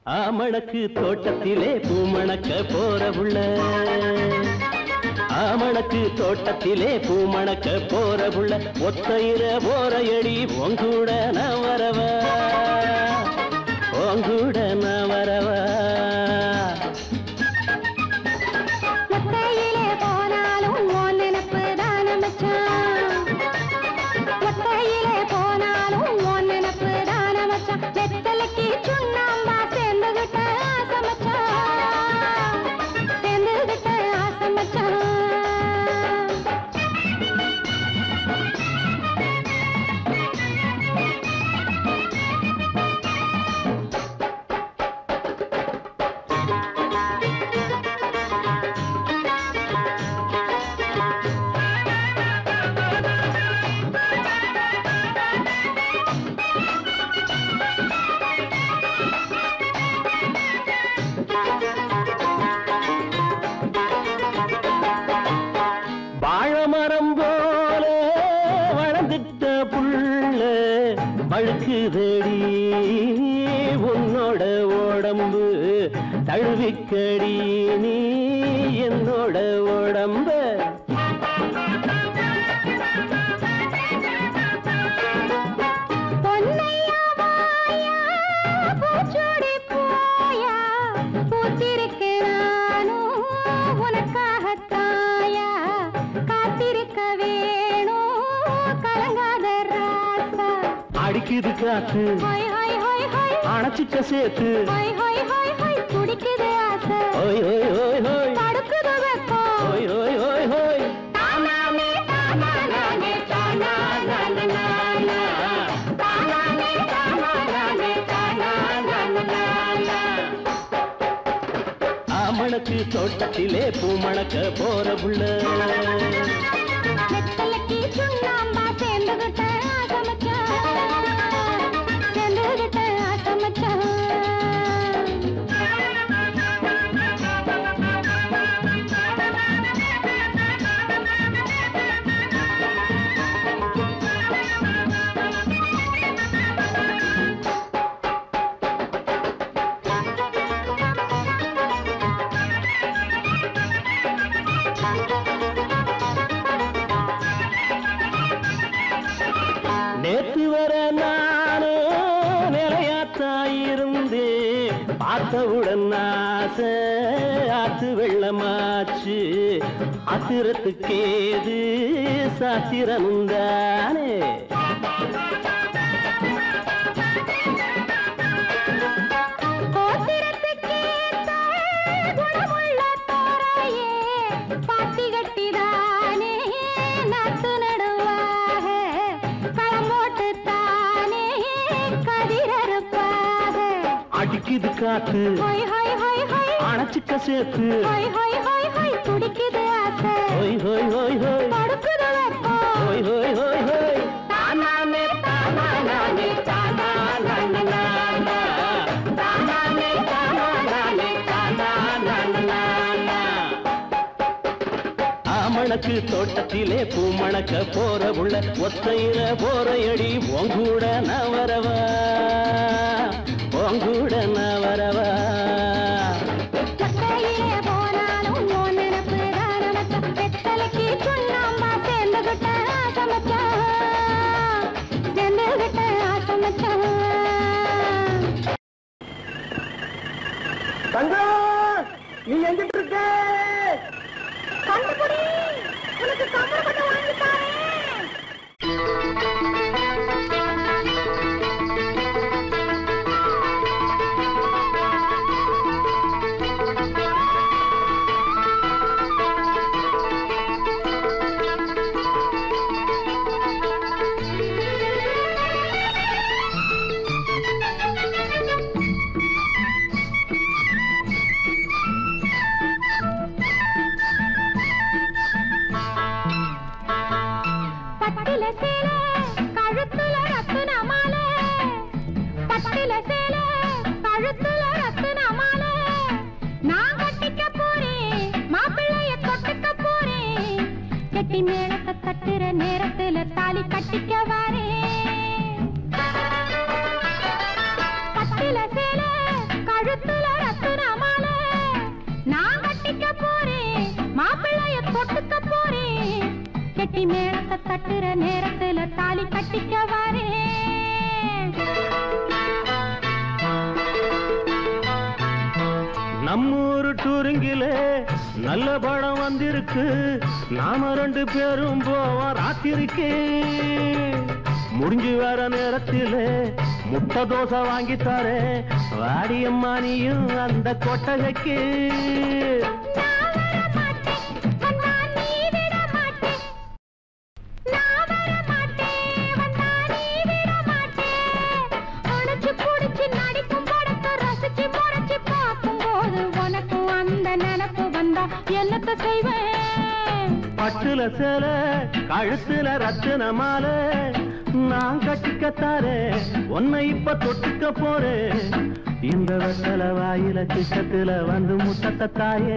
ஆமணக்கு தோட்டத்திலே பூமணக்க போற புள்ள ஆமணக்கு தோட்டத்திலே பூமணக்க போற புள்ள ஒத்தையில போற எடி உங்கூட நான் வரவா உங்கூட நான் வரவா ஒத்தையிலே போனாலும் உன் நினப்பு தான மச்சான் ஒத்தையிலே போனாலும் உன் நினப்பு தான மச்சான் வெத்தலைக்கு சுண்ணாம்பா சேர்ந்துகிட்ட ஆசை மச்சான் சேர்ந்துகிட்ட ஆசை மச்சான் வாழமரம் போல வளர்ந்துட்ட புள்ள வழுக்குதடி உன்னோட உடம்பு தழுவிக்கடி நீ என்னோட உடம்ப பொன்னையா வாயா, பூச்சோடி போயா, பூத்திருக்க நானும் உனக்காகத்தாயா, காத்திருக்க வேணும் கலங்காத ராசா. அடிக்குது காத்து ஹொய் ஹொய் ஹொய் ஹொய், அணைச்சிக்க சேர்த்து ஹொய் ஹொய் ஹொய் ஹொய், துடிக்குது ஆசை, ஓய் ஓய் ஓய் ஓய் தடுக்குது வெப்பம். ஓய் ஓய் ஓய் ஓய் தானானே, தானானானே, தானானானானா. தானானே, தானானானே, தானானானானா. ஆமணக்கு தோட்டத்திலே பூமணக்க போற புள்ள வெத்தலைக்கு சுண்ணாம்பா சேர்ந்துகிட்ட ஆசை மச்சான். சேர்ந்துகிட்ட ஆசை மச்சான். நேத்து வர நானோ நிலையாத்தாயிருந்தே பார்த்தவுடன் ஆசை ஆத்து வெள்ளமாச்சு ஆத்திரத்துக்கேது சாத்திரமும் தானே கோத்திரத்துக்கேத்த குணமுள்ள தோரையே, பாத்தி கட்டிதானே நாத்து நடுவாக, களம் போட்டுத்தானே கதிரறுப்பாக. அடிக்குது காத்து ஹொய் ஹொய் ஹொய் ஹொய், அணைச்சிக்க சேர்த்து ஹொய் ஹொய் ஹொய் ஹொய், துடிக்குது ஆசை, ஹோய் ஹோய் ஹோய் ஹோய் தடுக்குது வெப்பம். ஹோய் ஹோய் ஹோய் ஹோய் தானானே, தானானானே, தானானானானா. தானானே, தானானானே, தானானானானா. ஆமணக்கு தோட்டத்திலே பூமணக்க போற உள்ள ஒத்தையில போற அடி உங்கூட நான் வரவா உங்கூட நான் வரவா ஒத்தையிலே போனாலும் உன் நினப்பு தான மச்சான். வெத்தலைக்கு சுண்ணாம்பா சேர்ந்துகிட்ட ஆசை மச்சான். சேர்ந்துகிட்ட ஆசை மச்சான். தங்கம் நீ எங்கிட்டு இருக்க கண்டுபிடி உனக்கு கம்பளப்பட்டு வாங்கித்தாரேன் பட்டில சேல கழுத்துல ரத்துன மாலை பட்டில சேல கழுத்துல ரத்துன மாலை நான் கட்டிக்க போறேன் மாப்பிள்ளைய தொட்டுக்க போறேன் கெட்டி மேளத்தை தட்டுற நேரத்துல தாலி கட்டிக்க வரேன் பட்டில சேல கழு கழுத்துல ரத்தின மாலை நான் கட்டிக்க போறேன் மாப்பிள்ளைய தொட்டுக்க போறேன் கெட்டி மேளத்தை தட்டுற நேரத்துல தாலி கட்டிக்க வரேன் நம்மூரு டூருங்கில நல்ல படம் வந்திருக்கு நாம ரெண்டு பேரும் போவோம் ராத்திரிக்கு முடிஞ்சு வர நேரத்தில முட்டை தோசை வாங்கி தரேன் வாடியம்மா நீயும் அந்த கொட்டகைக்கு நான் வர மாட்டேன் வந்தா நீ விட மாட்டேன் நான் வர மாட்டேன் வந்தா நீ விட மாட்டேன் அணைச்சு புடிச்சு நடிக்கும் படத்தை ரசிச்சு முறைச்சு பார்க்கும்போது உனக்கு அந்த நினப்பு வந்தா என்னத்த செய்வேன் பட்டுல சேல கழுத்துல ரத்தின மாலை நான் கட்டிக்கத்தாரே உன்னை இப்ப தொட்டுக்க போறேன் இந்த வெத்தல வாயில கிட்டத்துல வந்து முத்தத்த தாயே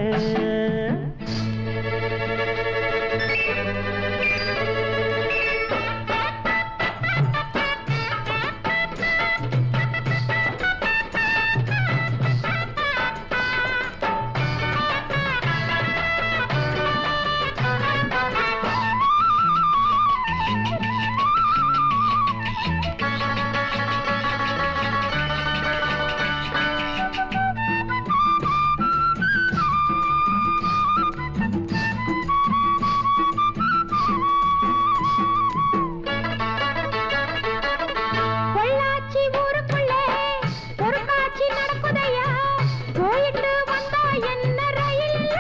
பொள்ளாச்சி ஊருக்குள்ளே ஒரு காட்சி நடக்குதையா போயிட்டு வந்தா என்ன ரயில்ல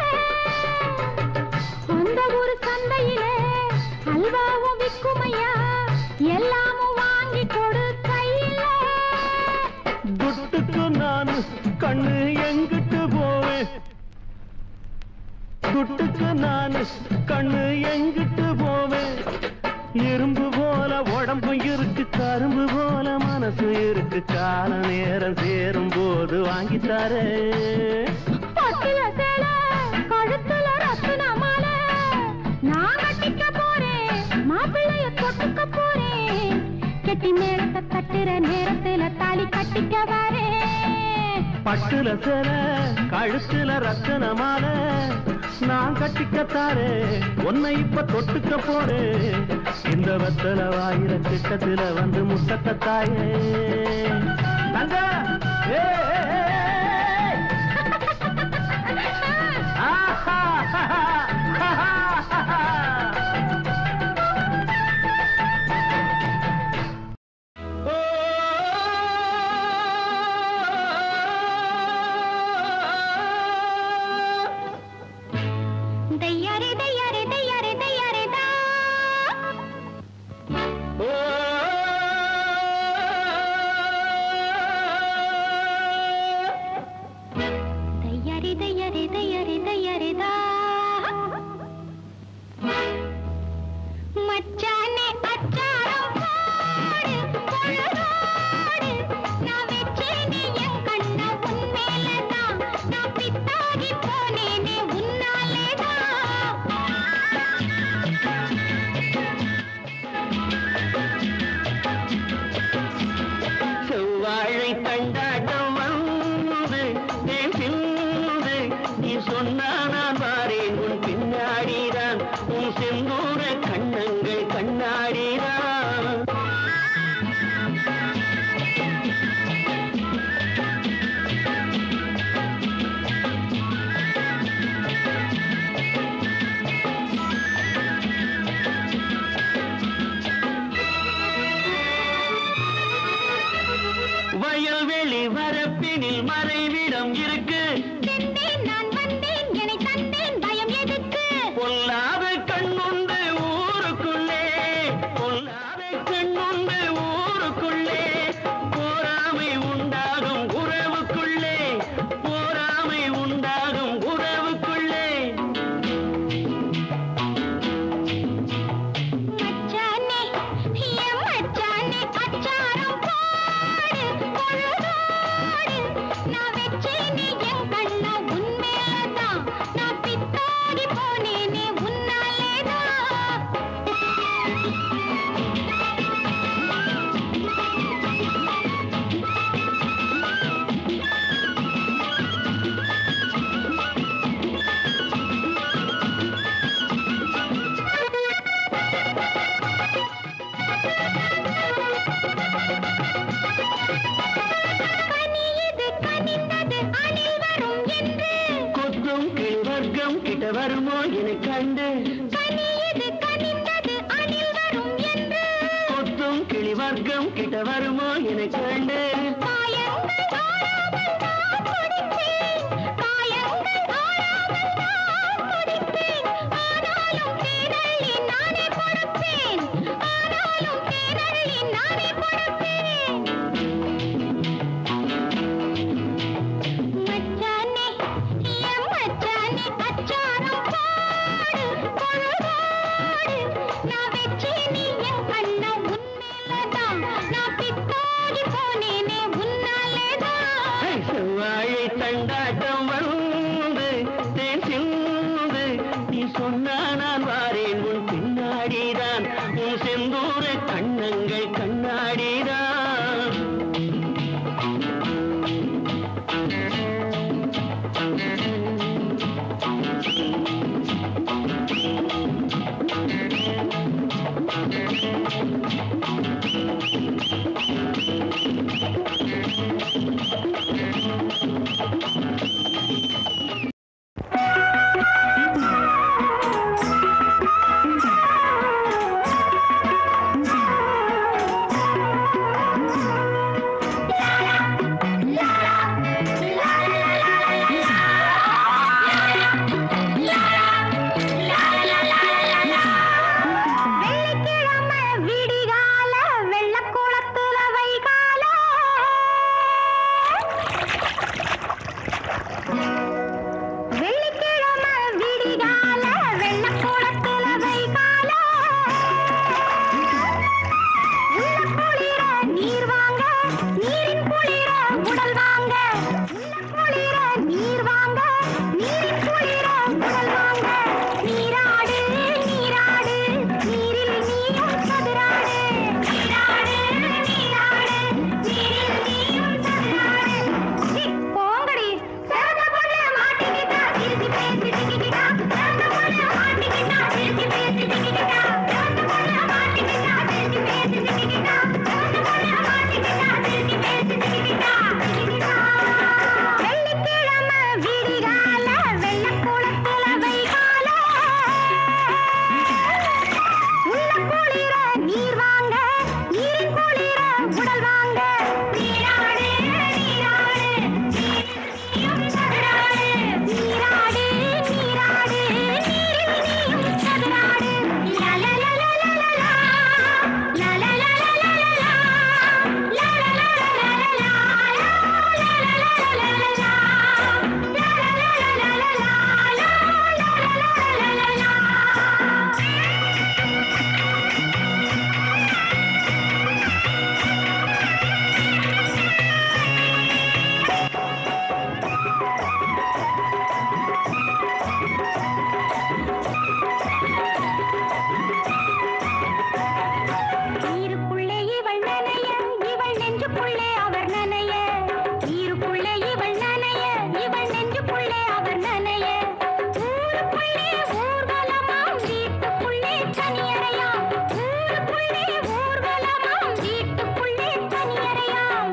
அந்த ஊரு சந்தையிலே அல்வாவும் விக்குமையா எல்லாமும் வாங்கி கொடு கையில துட்டுக்கு நான் கண்ணு எங்கிட்டு போவேன் துட்டுக்கு நான் கண்ணு எங்கிட்டு போவேன் இரும்பு போல உடம்பு இருக்கு கரும்பு போல மனசு இருக்கு கால நேரம் சேரும் போது வாங்கி தரேன் பட்டுல சேல கழுத்துல ரத்தின மாலை நான் கட்டிக்க போறேன் மாப்பிள்ளைய தொட்டுக்க போறேன் கெட்டி மேளத்தை தட்டுற நேரத்துல தாலி கட்டிக்க வரேன் பட்டுல சேல கழுத்துல ரத்தன மாலை நான் கட்டிக்கத்தாரே உன்னை இப்ப தொட்டுக்க போறேன் இந்த வெத்தல வாயில கிட்டத்துல வந்து முட்டத்த தாயே தங்க ஏ, ஏ, ஏ, ஏ. ஆஹா, ஆஹா, ஆஹா. தையாரே தையாரே தையாரே தையாரே தா தையாரே தையாரே தையாரே தையாரே தா மச்சானே அச்சாரம் போடு பொழுதோடு நான் வெச்சேனே என் கண்ண உன் மேலதான் நான் பித்தாகி போனேனே உன்னாலேதான் செவ்வாழை கண்டாட்டம் வந்து தேன் சிந்து நீ சொன்னா நான் வாரேன் உன் பின்னாடிதான் உன் செந்தூர கண்ணங்கள் கண்ணாடிதான் வயல்வெளி வரப்பினில் மறைவிடம் இருக்கு சென்றேன் நான் வந்தேன் என்னை தந்தேன் பயம் எதுக்கு பொல்லாத கண்ணுண்டு ஊருக்குள்ளே பொல்லாத கண்ணுண்டு ஊருக்குள்ளே போராமை உண்டாகும் உறவுக்குள்ளே போராமை உண்டாகும் உறவுக்குள்ளே மச்சானே என் மச்சானே அச்சாரம் போடு பொழுதோடு நான் வெச்சேனே என் கண்ண உன் வருமோ என கண்டு கனியது கனிந்தது அணில் வரும் என்று கொத்தும் கிளி வர்க்கம் கிட்ட வருமோ என கண்டு காயங்கள் ஆறாமல் நான் துடித்தேன். காயங்கள் ஆறாமல் நான் துடித்தேன். ஆனாலும் தேனள்ளி நானே கொடுப்பேன். ஆனாலும் தேனள்ளி நானே கொடுப்பேன். மச்சானே, என் மச்சானே, அச்சாரம் போடு, பொழுதோடு. நான் வச்சேன் நீ என் கண்ணை உன் மேலதான். நான் பித்தாகி போனேனே உன்னாலேதான். ஹை, செவ்வாழை தண்டாட்டம் வந்து தேன் சிந்து நீ சொன்னா நான் வாரேன் உன் பின்னாடிதான் உன் செந்தூர கண்ணங்கள் கண்ணாடிதான் வெள்ளிக்கிழமை விடிகால வெள்ளக்குளத்துல வைகால வெள்ளிக்கிழமை விடிகால வெள்ளக்குளத்துல வைகால உள்ள குளிர நீர் வாங்க நீரின் குளிர உடல் வாங்க உள்ள குளிர நீர் வாங்க நீரின் குளிர உடல் வாங்க நீராடு நீராடு நீரில் நீயும் சதுராடு நீராடு நீராடு நீரில் நீயும் சதுராடு சி, போங்கடி சிறந்த பொண்ணு மாட்டிக்கிட்டா திருப்பி பேசி திக்கிக்கிட்டா சிறந்த பொண்ணு மாட்டிக்கிட்டா திருப்பி பேசி திக்கிக்கிட்டா சிறந்த பொண்ணு மாட்டிக்கிட்டா திருப்பி பேசி திக்கிக்கிட்டா சிறந்த பொண்ணு மாட்டிக்கிட்டா திருப்பி பேசி திக்கிக்கிட்டா திக்கிக்கிட்டா வெள்ளிக்கிழமை விடிகால வெள்ளக்குளத்துல வைகால உள்ள குளிர நீர் வாங்க நீரின் குளிர உடல் வாங்க நீராடு நீராடு நீரில் சதுராடு நீராடு நீராடு நீரில் நீயும் சதுராடு லலலலலலலா, லலலலலலலா, லலலலலலலா, லலலலலலலா, லலலலலலலா. நீருக்குள்ளே இவள் நனைய இவள் நெஞ்சுக்குள்ளே அவர் நனைய நீருக்குள்ளே இவள் நனைய இவள் நெஞ்சுக்குள்ளே அவர் நனைய ஊருக்குள்ளே ஊர்வலமாம் வீட்டுக்குள்ளே தனியறையாம் ஊருக்குள்ளே ஊர்வலமாம் வீட்டுக்குள்ளே தனியறையாம்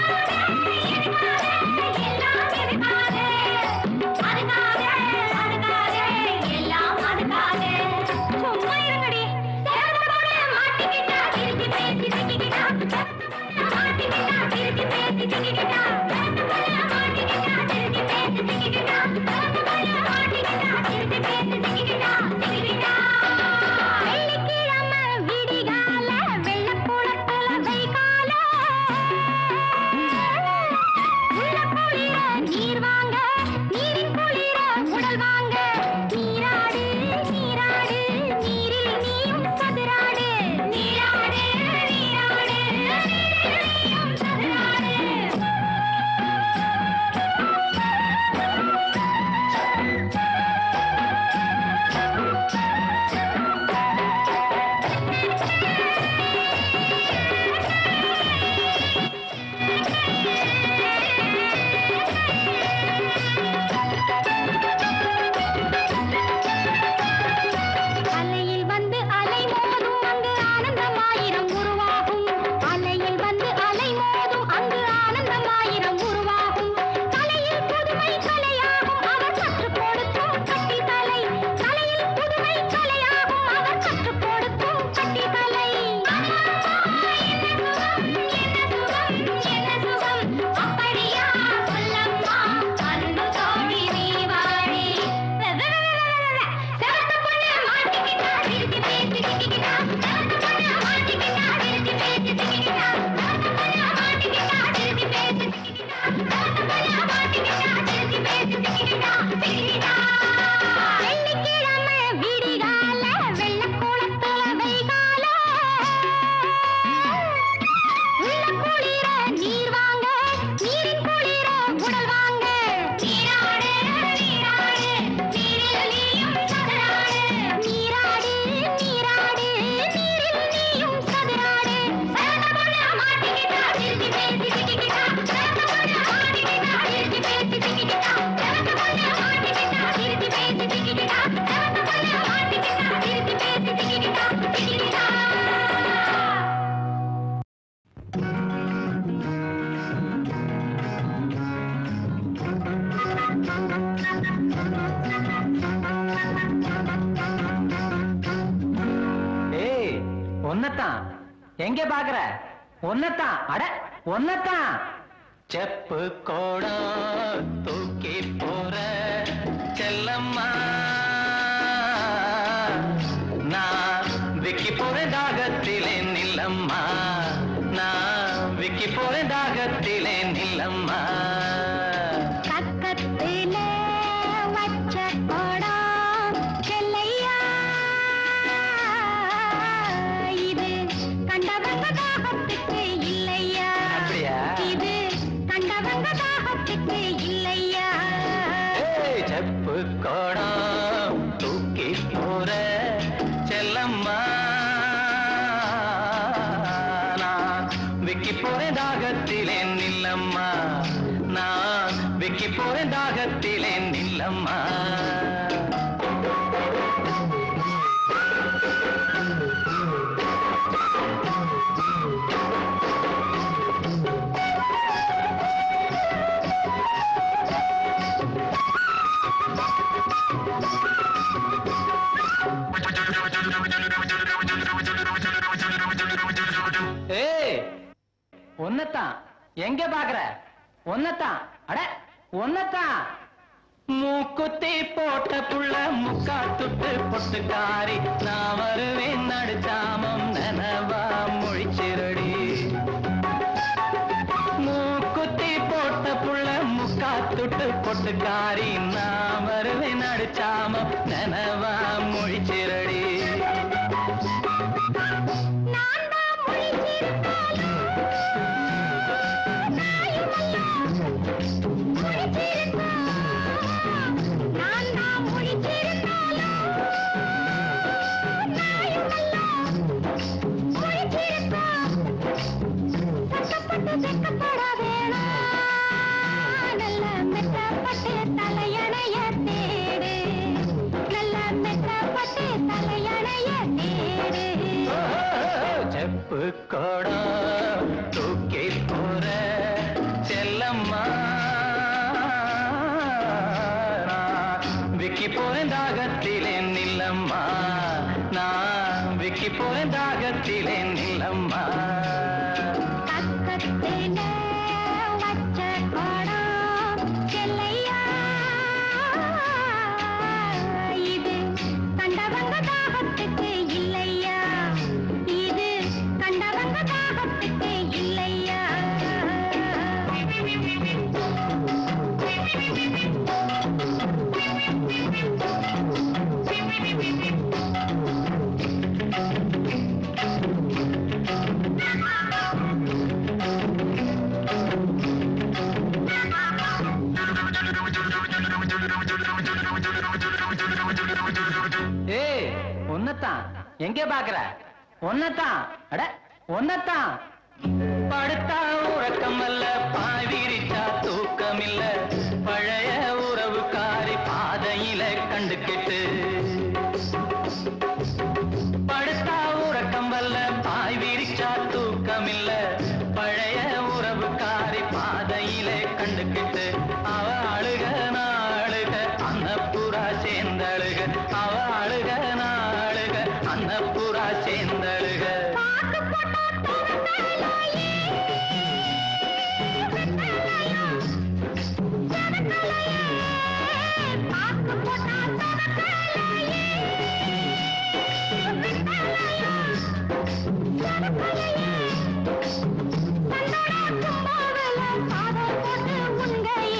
எல்லாம் எதுக்காக அதுக்காக அதுக்காக எல்லாம் அதுக்காக சும்மா இருங்கடி சேர்ந்த பொண்ணு மாட்டிக்கிட்டா திருப்பி பேசி திக்கிக்கிட்டா மாட்டிக்கிட்டா திருப்பி பேசி திக்கிக்கிட்டா சேர்ந்த பொண்ணு மாட்டிக்கிட்டா திருப்பி பேசி திக்கிக்கிட்டா சேர்ந்த பொண்ணு மாட்டிக்கிட்டா திருப்பி பேசி திக்கிக்கிட்டா திக்கிக்கிட்டா வெள்ளிக்கிழமை விடிகால வெள்ளக்குளத்துல வைகால உள்ள குளிர நீர் வாங்க நீரின் குளிர உடல் வாங்க நீராடு நீராடு நீரில் நீயும் சதுராடு நீராடு நீராடு நீரில் நீயும் சதுராடு ஏய் ஒன்னத்தான் எங்க பாக்குற ஒன்னத்தான் அட ஒன்னத்தான் செப்பு கோடம் தூக்கி போற செல்லம்மா நான் விக்கி போறேன் தாகத்திலே நில்லம்மா நான் விக்கி போறேன் தாகத்திலே நில்லம்மா பக்கத்துல வச்ச கோடம் செல்லையா இது கண்டவங்க தாகத்துக்கு இல்லையா அப்படியா? இது கண்டவங்க தாகத்துக்கு இல்லையா ஏய், செப்பு கோடம் தூக்கி போற செல்லம்மா நான் விக்கி போறேன் தாகத்திலே நில்லம்மா நான் விக்கி போறேன் தாகத்திலே நில்லம்மா ஏய் ஒன்னத்தான் எங்க பாக்குற ஒன்னத்தான் அட ஒன்னத்தான் மூக்குத்தி போட்ட புள்ள முக்கா துட்டு பொட்டுக்காரி நான் வருவேன் நடுச்சாமம் நனவா மொழிச்சிரடி மூக்குத்தி போட்ட புள்ள முக்கா துட்டு பொட்டுக்காரி நான் வருவேன் நடுச்சாமம் நனவா மொழிச்சிரடி நான் தான் முழிச்சிருந்தாலும் நான் தான் முழிச்சிருந்தாலும் சட்டப்பட்டு வெக்கப்பட வேணாம் நல்ல மெத்தப்பட்டு தலையணைய தேடு நல்ல மெத்தப்பட்டு தலையணைய தேடு செப்பு கோடம் தூக்கி போற செல்லம்மா நான் விக்கி போறேன் தாகத்திலே நில்லம்மா நான் விக்கி போறேன் தாகத்திலே நில்லம்மா பக்கத்துல வச்ச கோடம் செல்லையா இது கண்டவங்க தாகத்துக்கு இல்லையா இது கண்டவங்க தாகத்துக்கு இல்லையா ஏய் ஒன்னத்தான் எங்க பாக்குற ஒன்னத்தான் அட ஒன்னத்தான் படுத்தா உறக்கம் அல்ல பாய் விரிச்சா தூக்கம் இல்ல பழைய உறவுக்காரி பாதையில கண்டுக்கிட்டு படுத்தா உறக்கம் வல்ல பாய் விரிச்சா தூக்கம் இல்ல பழைய உறவுக்காரி பாதையிலே கண்டுக்கிட்டு அவ அழுக நாளுக அன்னப்புறா சேர்ந்தழுக அவ அழுக நாளுக அன்னப்புறா சேர்ந்தழுக பாக்கு போட்டா தவக்கலையே பாக்கு போட்டா தவக்கலையே சந்தன கும்பாவல சாதம் போட்டு உண்கையில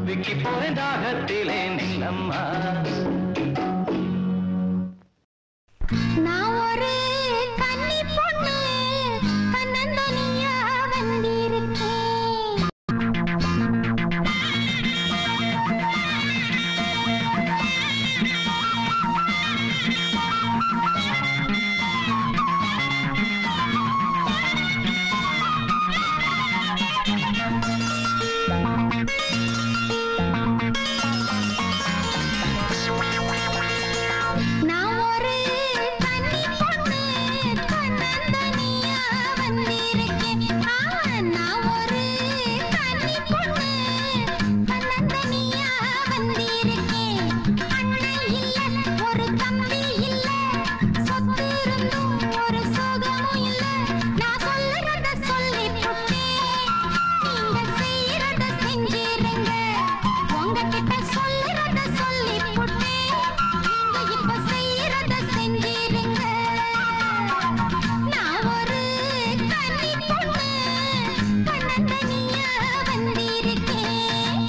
விக்கி போறேன் தாகத்திலே நில்லம்மா நான் ஒரு கன்னி பொண்ணு தன்னந்தனியா வந்திருக்கேன் நான் ஒரு கன்னி பொண்ணு தன்னந்தனியா வந்திருக்கேன் ஆ, நான் ஒரு கன்னி பொண்ணு தன்னந்தனியா வந்திருக்கேன் அண்ணன் இல்ல ஒரு தம்பி இல்ல சொத்து இருந்தும் ஒரு சோகமும் இல்ல நான் சொல்லுறத சொல்லி நீங்க செய்யறத செஞ்சிருங்க உங்ககிட்ட சொல்லுறத சொல்லி நீங்க இப்ப செய்யறத செஞ்சிருங்க நான் ஒரு கன்னி பொண்ணு கண்ணந்தனியா வந்திருக்கேன்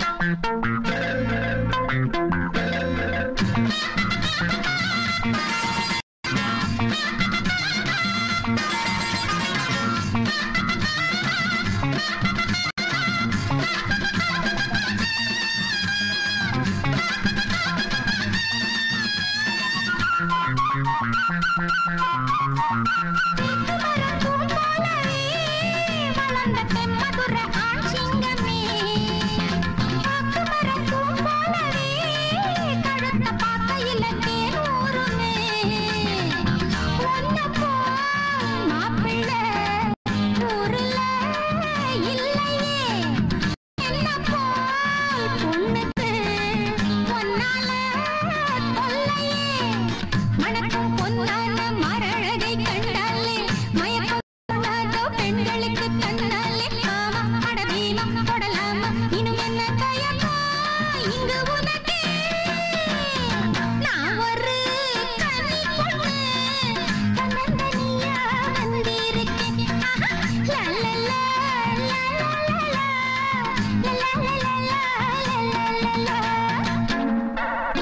மரப்பூ போலவே வளர்ந்த தெம்மதுர ஆண் சிங்கமே. பாக்கு மரப்பூ போலவே கழுத்த பார்க்கையில தேன் ஊறுமே. உன்னை போல் மாப்பிள்ளை ஊருல இல்லையே. என்னை போல் பொண்ணுக்கு பொன்னால தொல்லையே. மணக்கும் பொன்னான மரழகை கண்டாலே மயக்கம் கொண்டாதோ பெண்களுக்கு தன்னாலே ஆமா அட பீமம் தொடலாமா இன்னும் என்ன தயக்கம் இங்கு உனக்கு நான் ஒரு கன்னி பொண்ணு தன்னந்தனியா வந்திருக்கேன் ஆஹா, லா, லா, லா, லா, லா, லா, லா. லா, லா, லா, லா, லா, லா, லா, லா.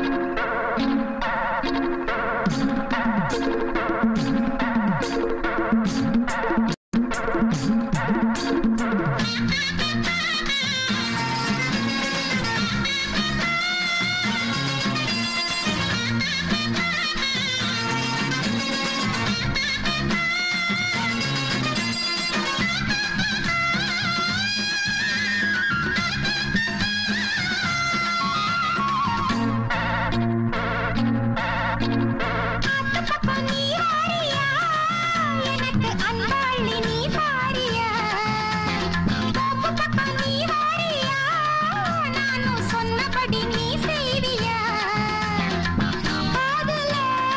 பக்கம் நீ வாரியா எனக்கு அன்பாளி நீ பாரியா தோப்பு பக்கம் நீ வாரியா நானும் சொன்னபடி நீ செய்வியா காதுல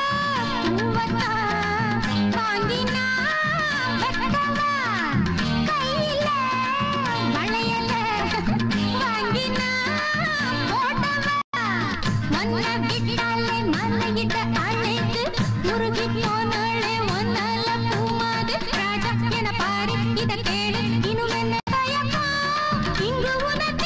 பூவத்தான் வாங்கினா வெட்டவா கையில வளையல வாங்கினா போட்டவா மன்ன விட்டாலே மலையிட்ட அழைத்து உருகி போனாளே ஒன்னால பூமாது ராஜா என பாரு இத கேளு இன்னும் என்ன தயக்கம் இங்கு உனக்கு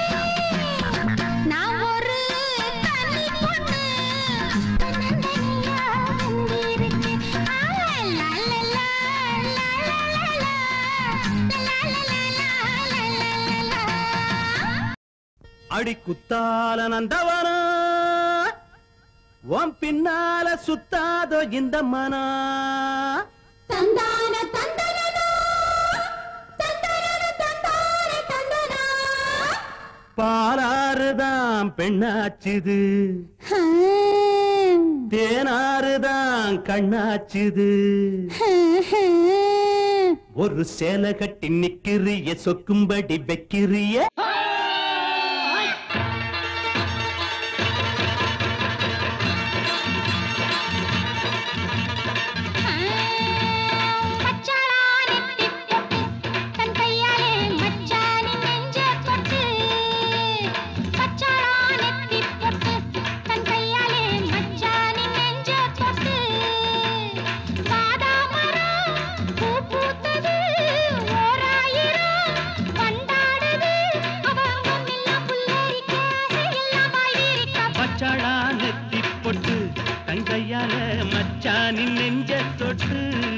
நான் ஒரு தனி பொண்ணு தன்னந்தனியா வந்திருக்கேன் ஆ, லா, லா, லா, லா, லா, லா, லா. லா, லா, லா, லா, லா, லா, லா, லா. அடி குத்தால நந்தவனா உன் பின்னால சுத்தாதோ இந்த மனா தந்தான தந்தனனா தந்தனன தந்தான தந்தனா பாலாறுதான் பெண்ணாச்சுது தேனாறுதான் கண்ணாச்சுது ஒரு சேலை கட்டி நிக்கிறிய சொக்கும்படி வைக்கிறிய பச்சாளானெத்தி தொட்டு தன் கையாலே மச்சானின் நெஞ்சை தொட்டு பச்சாளானெத்தி தொட்டு தன் கையாலே மச்சானின் நெஞ்சை தொட்டு பாதாமரம் பூ பூத்தது ஓராயிரம் வந்தாடுது தங்கையால மச்சானின் நெஞ்ச தொட்டு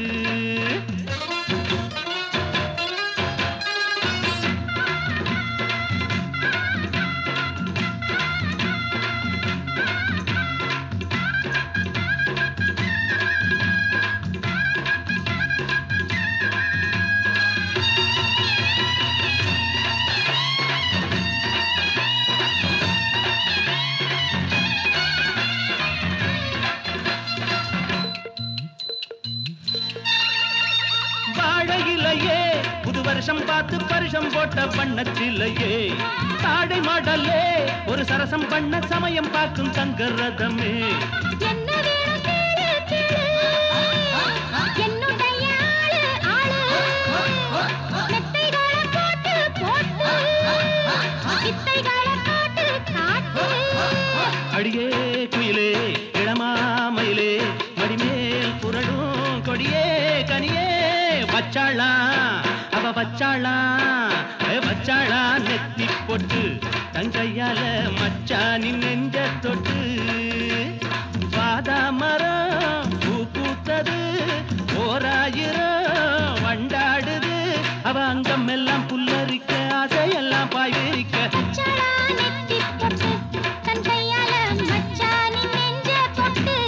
வாழையிலையே புது வருஷம் பார்த்து பரிசம் போட்ட வண்ணத்திலையே தாடை மாடலே ஒரு சரசம் பண்ண சமயம் பார்க்கும் தங்க ரதமே என்ன வேணும் கேளு கேளு என்னுடைய ஆளு ஆளு மெத்தைகளை போட்டு போட்டு வித்தைகளை காட்டு காட்டு அடியே குயிலே இளமாமயிலே மடிமேல் புரடும் கொடியே கனியே வச்சாளா அவ வச்சாளா ஏ வச்சாளா நெத்தி பொட்டு தங்கையால மச்சானின் நெஞ்ச தொட்டு வாதா மரம் பூ பூத்தது ஓராயிரம் வண்டாடுது அவ அங்கம் எல்லாம் புல்லரிக்க ஆசையெல்லாம் பாய் விரிக்க மச்சாளா நெத்தி பொட்டு தன் கையால மச்சானின் நெஞ்ச தொட்டு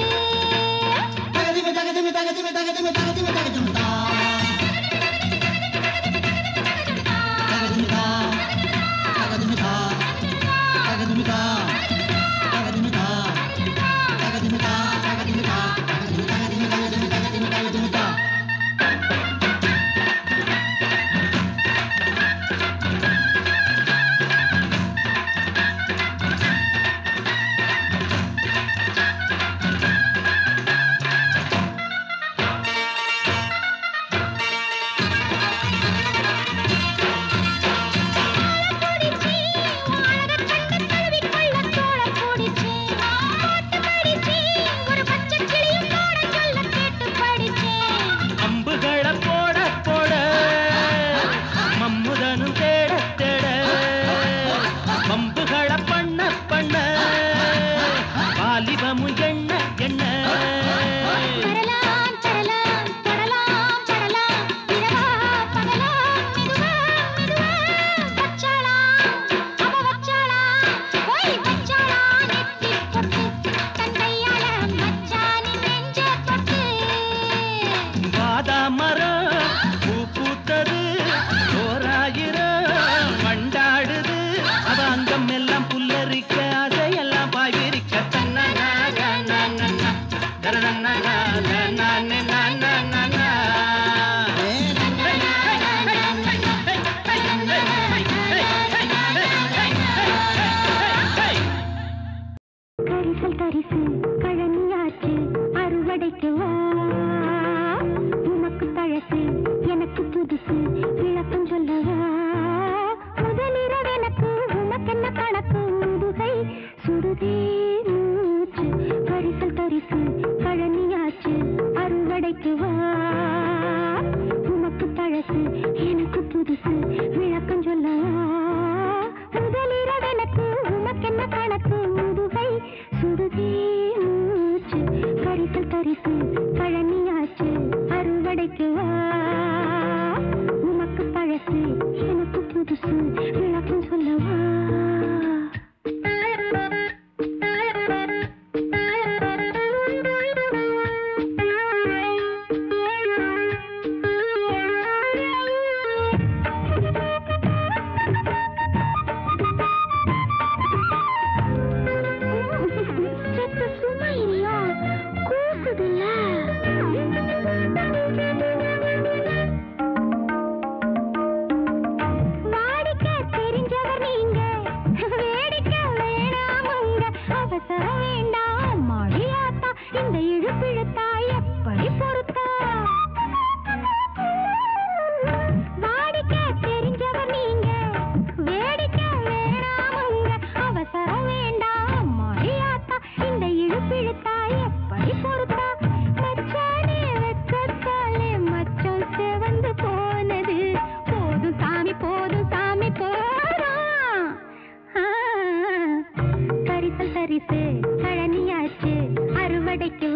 புடிச்சி அழக கண்டு தழுவி கொள்ள தோள புடிச்சி பாட்டு படிச்சி ஒரு பச்சை கிளியும் பாட சொல்ல கேட்டு படிச்சேன் அம்புகளை போட போட மம்முதனும் தேட தேட பம்புகளை பண்ண பண்ண வாலிபமும் எண்ண எண்ண வரலாம் தரலாம் தொடலாம் படலாம் இரவா பகலா மெதுவா மெதுவா வச்சாளா அவ வச்சாளா போய் வச்சாளா நெத்தி பொட்டு தன் கையால மச்சானின் நெஞ்ச தொட்டு வாதா மரம் பூ பூத்தது ஓராயிரம் வண்டாடுது அவ அங்கம் எல்லாம் புல்லரிக்க அதையெல்லாம் பாய் விரிக்க தன்னா கரிசல் கரிசு கழனியாச்சு அறுவடைக்கு வா உனக்கு பழசு எனக்கு புதுசு விளக்கம் சொல்லவா முதலிரவு எனக்கு உனக்கென்ன கணக்கு முதுகை சுடுதே மூச்சு கரிசல் கரிசு கழனியாச்சு அறுவடைக்கு வா உனக்கு பழசு எனக்கு புதுசு விளக்கம் சொல்லவா முதலிரவு எனக்கு உனக்கென்ன கணக்கு முதுகை சுடுதே மூச்சு கரிசல் கரிசு கழனியாச்சு அறுவடைக்கு வா உனக்கு பழசு எனக்கு புதுசு விளக்கம் சொல்லவா செத்த சுமையா கூசுதுல்ல வாடிக்க தெரிஞ்சவர் நீங்க வேடிக்க வேணாமுங்க அவசரம் வேண்டாம் மாடியாத்தா இந்த இழுப்பிழுத்தா எப்படி பொறுத்தா வாடிக்க தெரிஞ்சவர் நீங்க வேடிக்க வேணாமுங்க அவசரம் வேண்டாம் மாடியாத்தா இந்த இழுப்பிழுத்தா எப்படி பொறுத்தா மச்சானே வெக்கத்தாலே மச்சம் செவந்து போனது போதும் சாமி போதும் சாமி போதும் ஆ, கரிசல் கரிசு கழனியாச்சு அறுவடைக்கு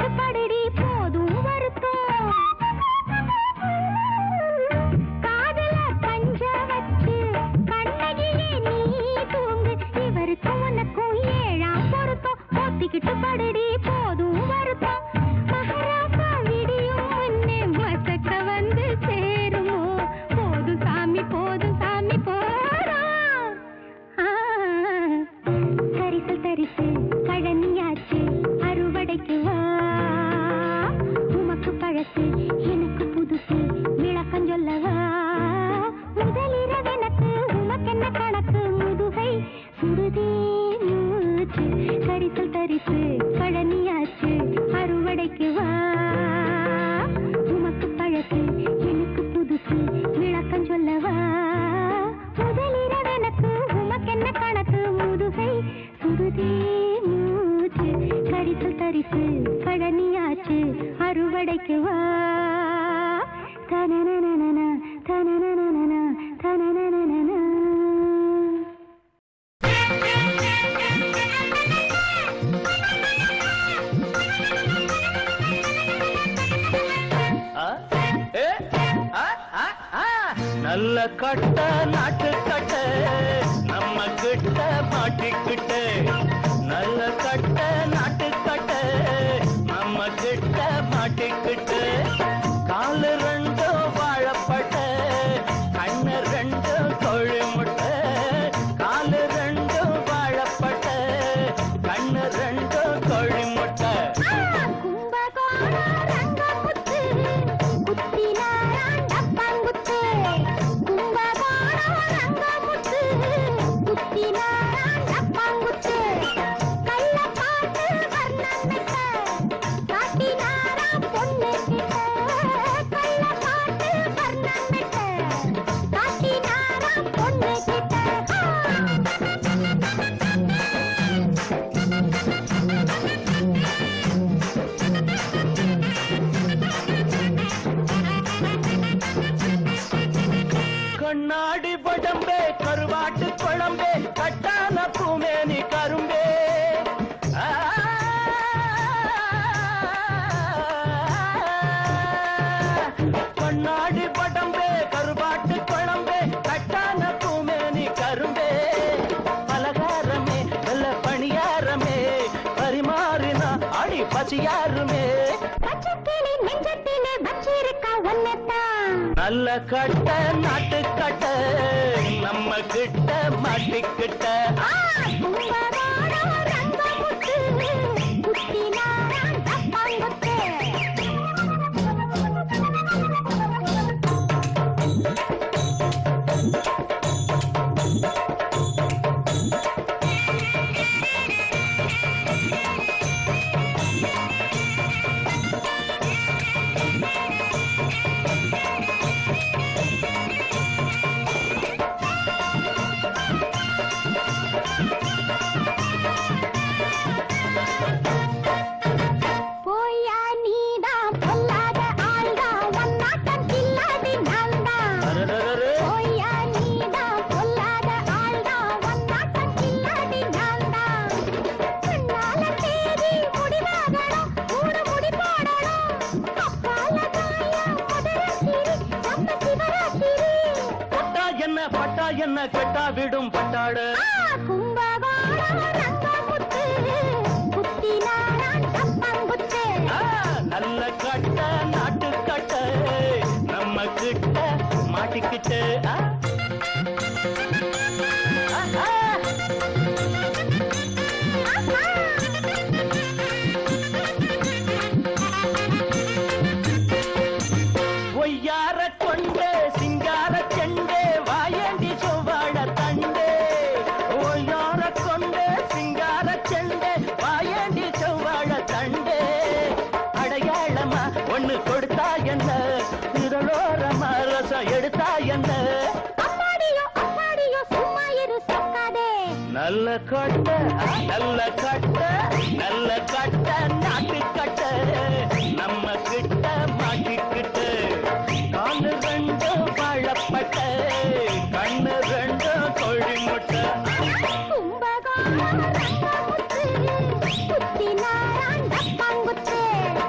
பத்திக்கிட்டு படுடி போதும் வருத்தம் காதல பஞ்ச வச்சு கண்ணகிலே நீ தூங்கு இவருக்கும் உனக்கும் ஏழாம் பொருத்தம் போத்திக்கிட்டு படுடி போதும் வருத்தம் மகாராசா விடியும் முன்னே மசக்க வந்து சேருமோ போதும் சாமி போதும் சாமி போறோம் ஆ, கரிசல் தரிசு கழனியாச்சு அறுவடைக்கு வா உமக்கு பழசு எனக்கு புதுசு விளக்கம் சொல்லவா முதலிரவெனக்கு உமக்கென்ன கணக்கு முதுகை சுடுதே மூச்சு கரிசல் தரிசு கழனியாச்சு அறுவடைக்கு வா உமக்கு பழசு எனக்கு புதுசு விளக்கம் சொல்லவா முதலிரவெனக்கு உமக்கென்ன கணக்கு முதுகை சுடுதே மூச்சு கரிசல் தரிசு கழனியாச்சு அறுவடைக்கு வா தனனனனன, தனனனனன, தனனனனன. ஆ? ஏ? ஆ? ஆ? ஆ? நல்ல கட்ட நாட்டு கட்ட நம்ம கிட்ட மாட்டிக்கிட்ட நல்ல கட்ட நாட்டு கட்ட நம்ம கிட்ட மாட்டிக்கிட்ட காலு ரெண்டும் வாழப்பட்ட கண்ணு ரெண்டும் கோழி முட்டை காலு ரெண்டும் வாழப்பட்ட கண்ணு ரெண்டும் கோழி முட்டை கும்பகோணம் ரங்கமுத்து, குத்தினாராம் டப்பாங்குத்து. கும்பகோணம் ரங்கமுத்து, குத்தினாராம் டப்பாங்குத்து. கள்ளப்பாட்டு வர்ணமிட்ட, காட்டினாராம் பொண்ணுகிட்ட. கள்ளப்பாட்டு வர்ணமிட்ட, காட்டினாராம் பொண்ணுகிட்ட. ஆ! கண்ணாடி படம்பே கருவாட்டு குழம்பே கட்டான பூமேனி கரும்பே ஆ. கண்ணாடி படம்பே கருவாட்டு குழம்பே கட்டான பூமேனி கரும்பே பலகாரமே நல்ல பணியாரமே பரிமாறினா அடி பசியாருமே பச்சைக்கிளி நெஞ்சத்திலே வச்சிருக்கா ஒன்னத்தான் நல்ல கட்ட நாட்டு கட்ட நம்ம கிட்ட மாட்டிக்கிட்ட கும்பகோணம் ரங்கமுத்து, குத்தினாராம் டப்பாங்குத்து. போயா நீதான் பொல்லாத ஆள்தான் ஒன்னாட்டம் கில்லாடி நான்தான் அரரரரே. போயா நீதான் பொல்லாத ஆள்தான் ஒன்னாட்டம் கில்லாடி நான்தான் கண்ணால தேடி முடிவாகணும் மூணு முடி போடணும் அப்பால தாயா முதல சிரி நம்ம சிவராத்திரி பட்டா என்ன பட்டா என்ன கெட்டா விடும் பட்டாடு ஆ, கும்பகோணம் ரங்கமுத்து குத்தினாரான் டப்பாங்குத்து ஆ, நல்ல கட்ட நாட்டு கட்ட நம்ம கிட்ட மாட்டிக்கிட்டு ஆ? ஆ, ஆ. ஒய்யார கொண்டு சிங்கார செண்டு வாயண்டி செவ்வாழ தண்டு ஒய்யார கொண்டு சிங்கார செண்டு வாயண்டி செவ்வாழ தண்டு அடையாளமா ஒண்ணு கொடுத்தா என்ன இதழோரமா ரசம் எடுத்தா என்ன அம்மாடியோ அம்மாடியோ சும்மா இரு சொக்காதே நல்ல கட்ட நல்ல கட்ட நல்ல கட்ட நாட்டு கட்ட நம்ம கிட்ட மாட்டிக்கிட்டு காலு ரெண்டு வாழப்பட்ட கண்ணு ரெண்டு கோழி முட்டை கும்பகோணம் ரங்கமுத்து குத்தினாரான் டப்பாங்குத்து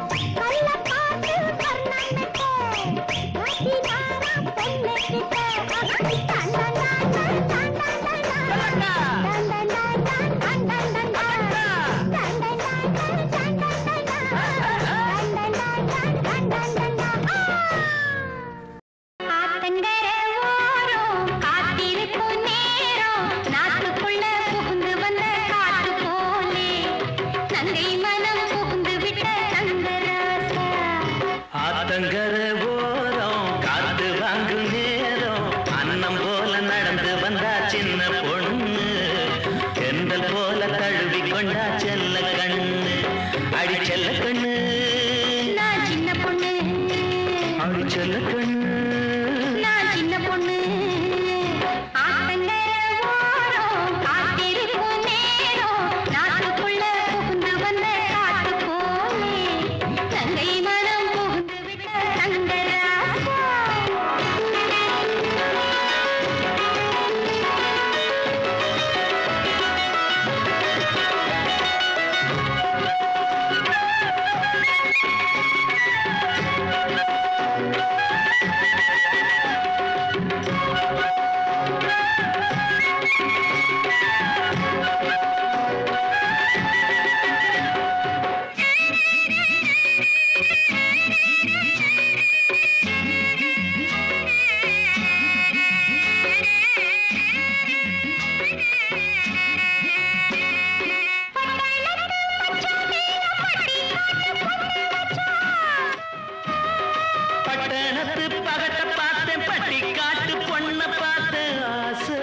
ஆத்தங்கர ஓரம் காத்திருக்கும் நேரம் நாட்டுக்குள்ள புகுந்து வந்த காட்டு போலே நங்கை மனம் புகுந்து விட்ட தங்கராசா ஆத்தங்கர ஓரம் காத்து வாங்கும் நேரம் அன்னம் போல நடந்து வந்தா சின்ன பொண்ணு எந்தல் போல தழுவி கொண்டா செல்ல கண்ணு அடி செல்ல கண்ணு நான் சின்ன பொண்ணு அடி செல்ல கண்ணு நான் சின்ன பொண்ணு ஆத்தங்கர ஓரம் காத்திருக்கும் நேரம் நாட்டுக்குள்ள புகுந்து வந்த காட்டு போலே நங்கை மனம் புகுந்து விட்ட தங்கராசா பட்டணத்து பகட்ட பார்த்தேன் பட்டி காட்டு பொண்ண பார்த்தேன் ஆசை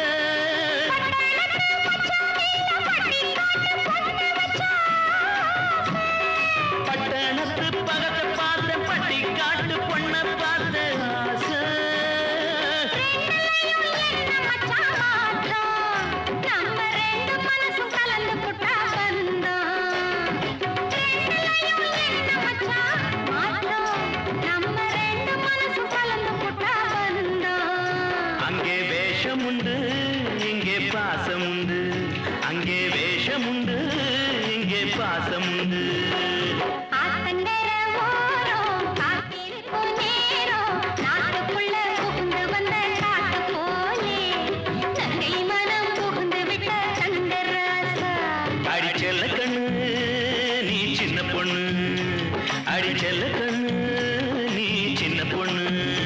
பட்டணத்து பகட்ட பார்த்தேன் பட்டி காட்டு பொண்ண பார்த்தேன் ஆசை நம்ம ரெண்டு மனசும் கலந்து புட்டா பந்தம் என்ன மச்சான் மாற்றம் நம்ம ரெண்டு மனசும் கலந்து புட்டா பந்தம் அங்கே வேஷம் உண்டு இங்கே பாசம் உண்டு அங்கே வேஷம் உண்டு இங்கே பாசம் உண்டு ஆத்தங்கர ஓரம் காத்திருக்கும் நேரம் நாட்டுக்குள்ள புகுந்து வந்த காட்டு போலே நங்கை மனம் புகுந்து விட்ட தங்கராசா அடி செல்ல கண்ணு நீ சின்ன பொண்ணு அடி செல்ல கண்ணு நீ சின்ன பொண்ணு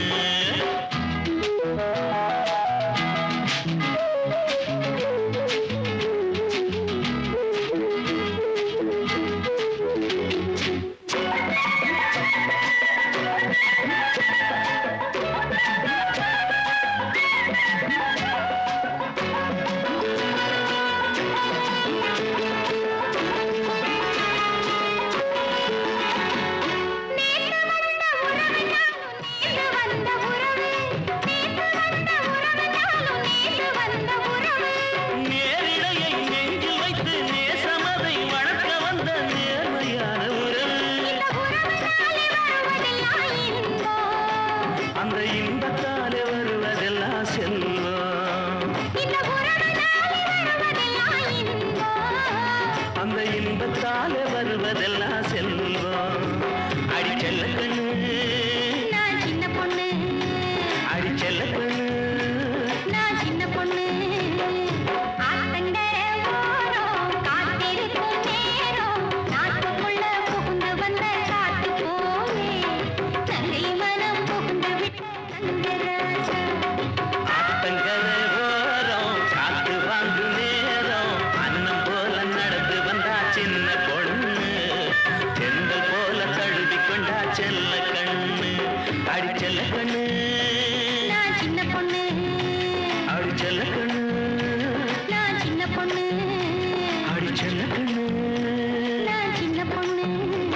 நேத்து வந்த உறவு நேத்து வந்த உறவுனாலும் நேத்து வந்த உறவு நேரிடையை நெஞ்சில் வைத்து நேசமதை வளர்க்க வந்த நேர்மையான உறவு இந்த உறவுனாலே வருவதெல்லாம் இன்பம் அந்த இன்பத்தாலே வருவதெல்லாம் செல்வம் இந்த உறவுனாலே வருவதெல்லாம் இன்பம் அந்த இன்பத்தாலே வருவதெல்லாம் செல்வம் அடி செல்ல கண்ணு நான் சின்ன பொண்ணு அடி செல்ல கண்ணு நான் சின்ன பொண்ணு ஆத்தங்கர ஓரம் காத்திருக்கும் நேரம் நாட்டுக்குள்ள புகுந்து வந்த காட்டு போலே நங்கை மனம் புகுந்து விட்ட தங்கராஜா ஆத்தங்கர ஓரம் காத்து வாங்கு நேரம் அன்னம் போல நடந்து வந்தா சின்ன பொண்ணு செந்தல் போல தழுவி கொண்டா செல்ல கண்ணு அடி செல்ல கண்ணு நான் சின்ன பொண்ணு அடி செல்ல கண்ணு நான் சின்ன பொண்ணு அடி செல்ல கண்ணு நான் சின்ன பொண்ணு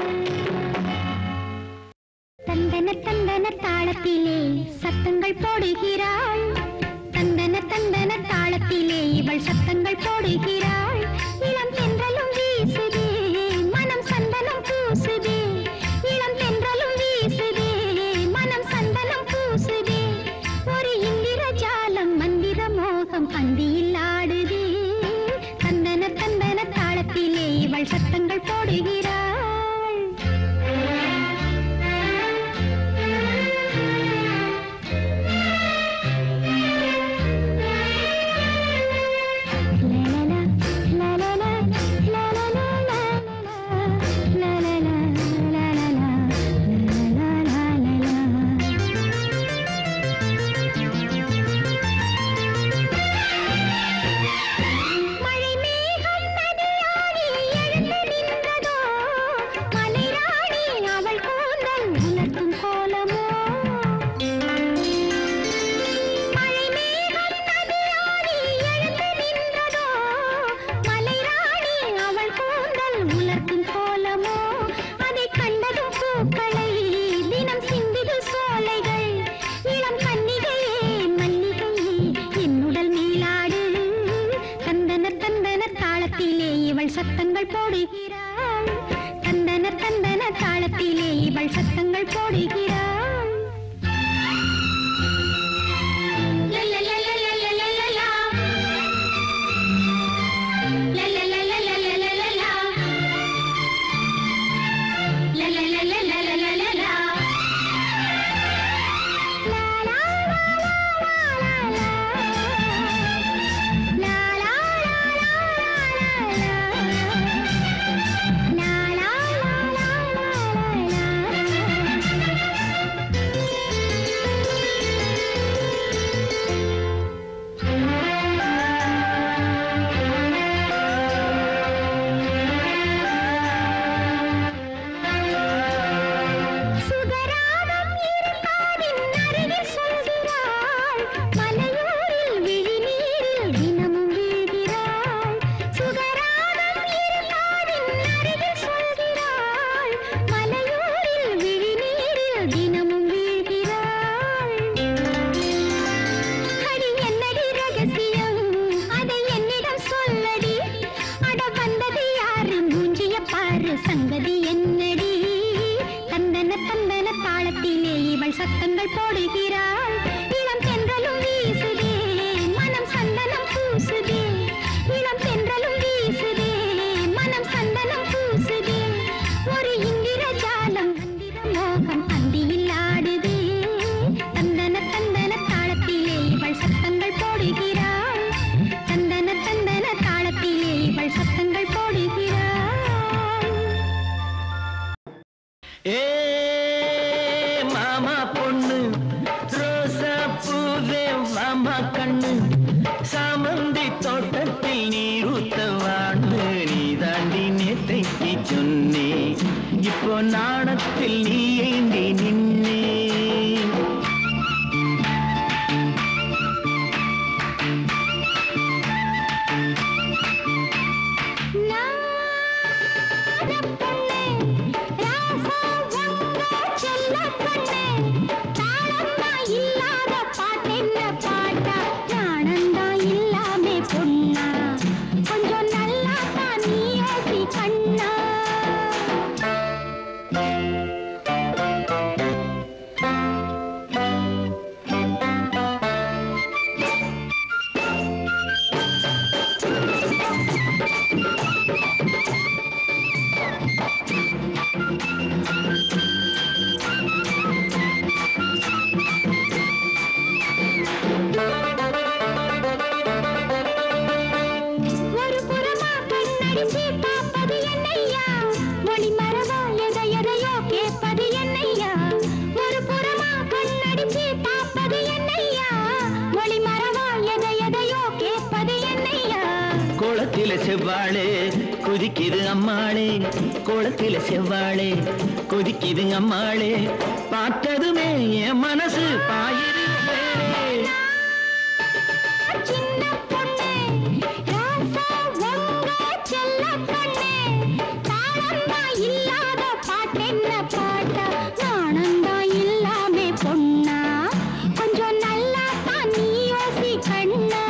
தந்தன தந்தன தாளத்திலே சத்தங்கள் போடுகிறாள் தந்தன தந்தன தாளத்திலே இவள் சத்தங்கள் போடுகிறாள் இளம் தென்றலும் வீசுதே மனம் சந்தனம் பூசுதே இளம் தென்றலும் வீசுதே மனம் சந்தனம் பூசுதே ஒரு இந்திர ஜாலம் மந்திர மோகம் பந்தியில் ஆடுதே தந்தன தந்தன தாளத்திலே இவள் சத்தங்கள் போடுகிறாள் லலலா, லலலா, சத்தங்கள் போடுகிறாள் தந்தன தந்தன தாளத்திலே இவள் சத்தங்கள் போடுகிறாள் லலலலலலலலலா. லலலலலலலலலா. லலலலலலலலலா. லா, லா, லா, லா, லா, லா, லா. லா, லா, லா, லா, லா, லா. லா, லா, லா, லா, லா, லா. சுகராமம் இருக்காவின் அருகில் சொல்கிறாள் மலையூரில் விழிநீரில் தினமும் வீழ்கிறாள் சுகராமம் இருக்காவின் அருகில் சொல்கிறாள் மலையூரில் விழிநீரில் தினமும் வீழ்கிறாள் அடி என்னடி ரகசியம் அதை என்னிடம் சொல்லடி அட வந்தது யாரு மூஞ்சிய பாரு சங்கதி என்னடி தந்தன தந்தன தாளத்திலே இவள் சத்தங்கள் போடுகிறாள் இளம் தென்றலும் வீசுதே மனம் சந்தனம் பூசுதே இளம் தென்றலும் வீசுதே மனம் சந்தனம் பூசுதே ஒரு இந்திர ஜாலம் மந்திர மோகம் அந்தியில் ஆடுதே தந்தன தந்தன தாளத்திலே இவள் சத்தங்கள் போடுகிறாள் தந்தன தந்தன தாளத்திலே இவள் சத்தங்கள் போடுகிறாள் ஏ மாமா பொண்ணு ரோசா பூவே மாமா கண்ணு சாமந்தி தோட்டத்தில் நீர் ஊத்தவான்னு நீ தாண்டி நேத்தைக்கு சொன்னே இப்போ நாணத்தில் நீ ஏந்தி நின்னே கொஞ்சம் நல்லா தான் நீ யோசி கண்ணா ஒரு புறமா கண்ணடிச்சு பார்ப்பது என்னையா மொழி மரபா எதை எதையோ கேட்பது என்னையா ஒரு புறமா கண்ணடிச்சு பார்ப்பது என்னையா மொழி மரபா எதை எதையோ கேட்பது என்னையா குளத்தில செவ்வாழே கொதிக்குது அம்மாளே குளத்தில செவ்வாழே கொதிக்குது அம்மாளே பார்த்ததுமே என் மனசு பாயுது மேலே. சின்ன பொண்ணு ராசா உங்க செல்ல பொண்ணு தாளந்தா இல்லாத பாட்டென்ன பாட்டா நாணந்தா இல்லாமே பொண்ணா கொஞ்சம் நல்லா தான் நீ யோசி கண்ணா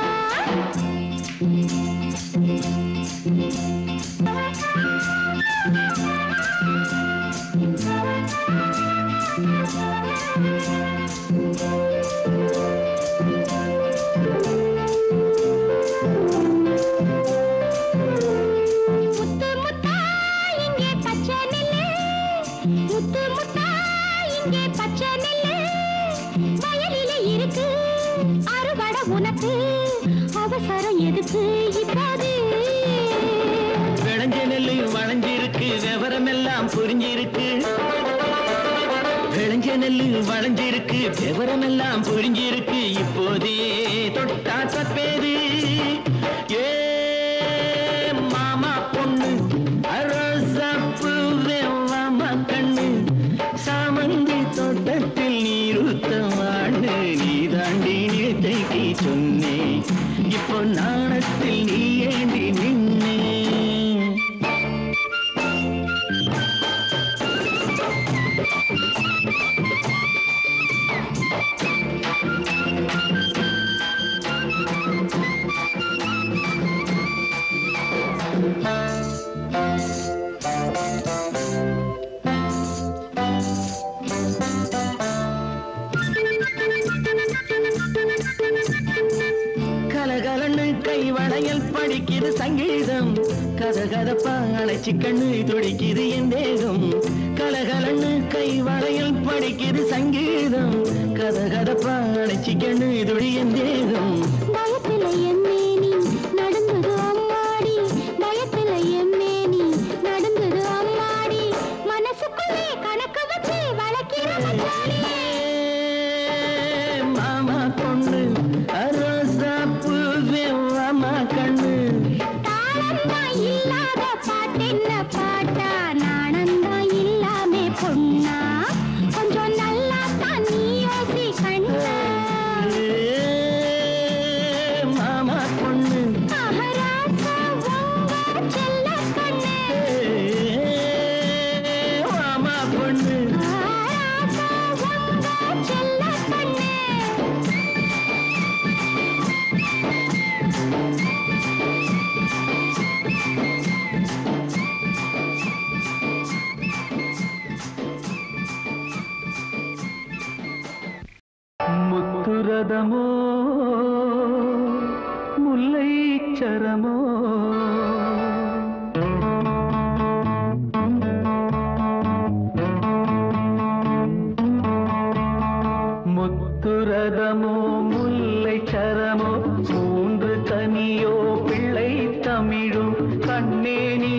முத்து முத்தா இங்கே பச்சை நெல்லு முத்து முத்தா இங்கே பச்சை நெல்லு வயலில இருக்கு அறுவடை உனக்கு அவசரம் எதுக்கு இப்போது விளைஞ்ச நெல்லு வளைஞ்சிருக்கு விவரம் எல்லாம் புரிஞ்சிருக்கு விளைஞ்ச நெல்லு வளைஞ்சிருக்கு விவரம் எல்லாம் புரிஞ்சிருக்கு இப்போதே தொட்டா தப்பேது ஏ மாமா பொண்ணு அரசா பூவே மாமா கண்ணு சாமந்தி தோட்டத்தில் நீருத்தவாடு நீ தாண்டி நேத்தைக்கு சொன்னே இப்போ நாணத்தில் நீ ஏண்டி நின்னே படிக்குது சங்கீதம் கதகதப்பா அணைச்சி கண்ணு துடிக்குது என் தேகம் கலகலன்னு கை வளையல் படிக்குது சங்கீதம் கதகதப்பா அணைச்சி கண்ணு துடி என் தேகம் பயத்தில எம்மேனி நடந்தது அம்மாடி பயத்தில எம்மேனி நடந்தது அம்மாடி மனசுக்குள்ளே கணக்கு வச்சு வளர்க்கிற மச்சாடி மாமா பொண்ணு ரோசா பூவே மாமா கண்ணு தாளந்தான் இல்லாத பாட்டென்ன பாட்டா நாணந்தான் இல்லாமே பொண்ணா கொஞ்சம் நல்லா தான் நீ யோசி கண்ணா மாமா பொண்ணு மகாராசா உங்க செல்ல கண்ணு மாமா பொண்ணு மகாராசா உங்க செல்ல கண்ணு முத்துரதமோ முல்லை சரமோ முத்துரதமோ முல்லை சரமோ மூன்று தனியோ பிள்ளை தமிழோ கண்ணே நீ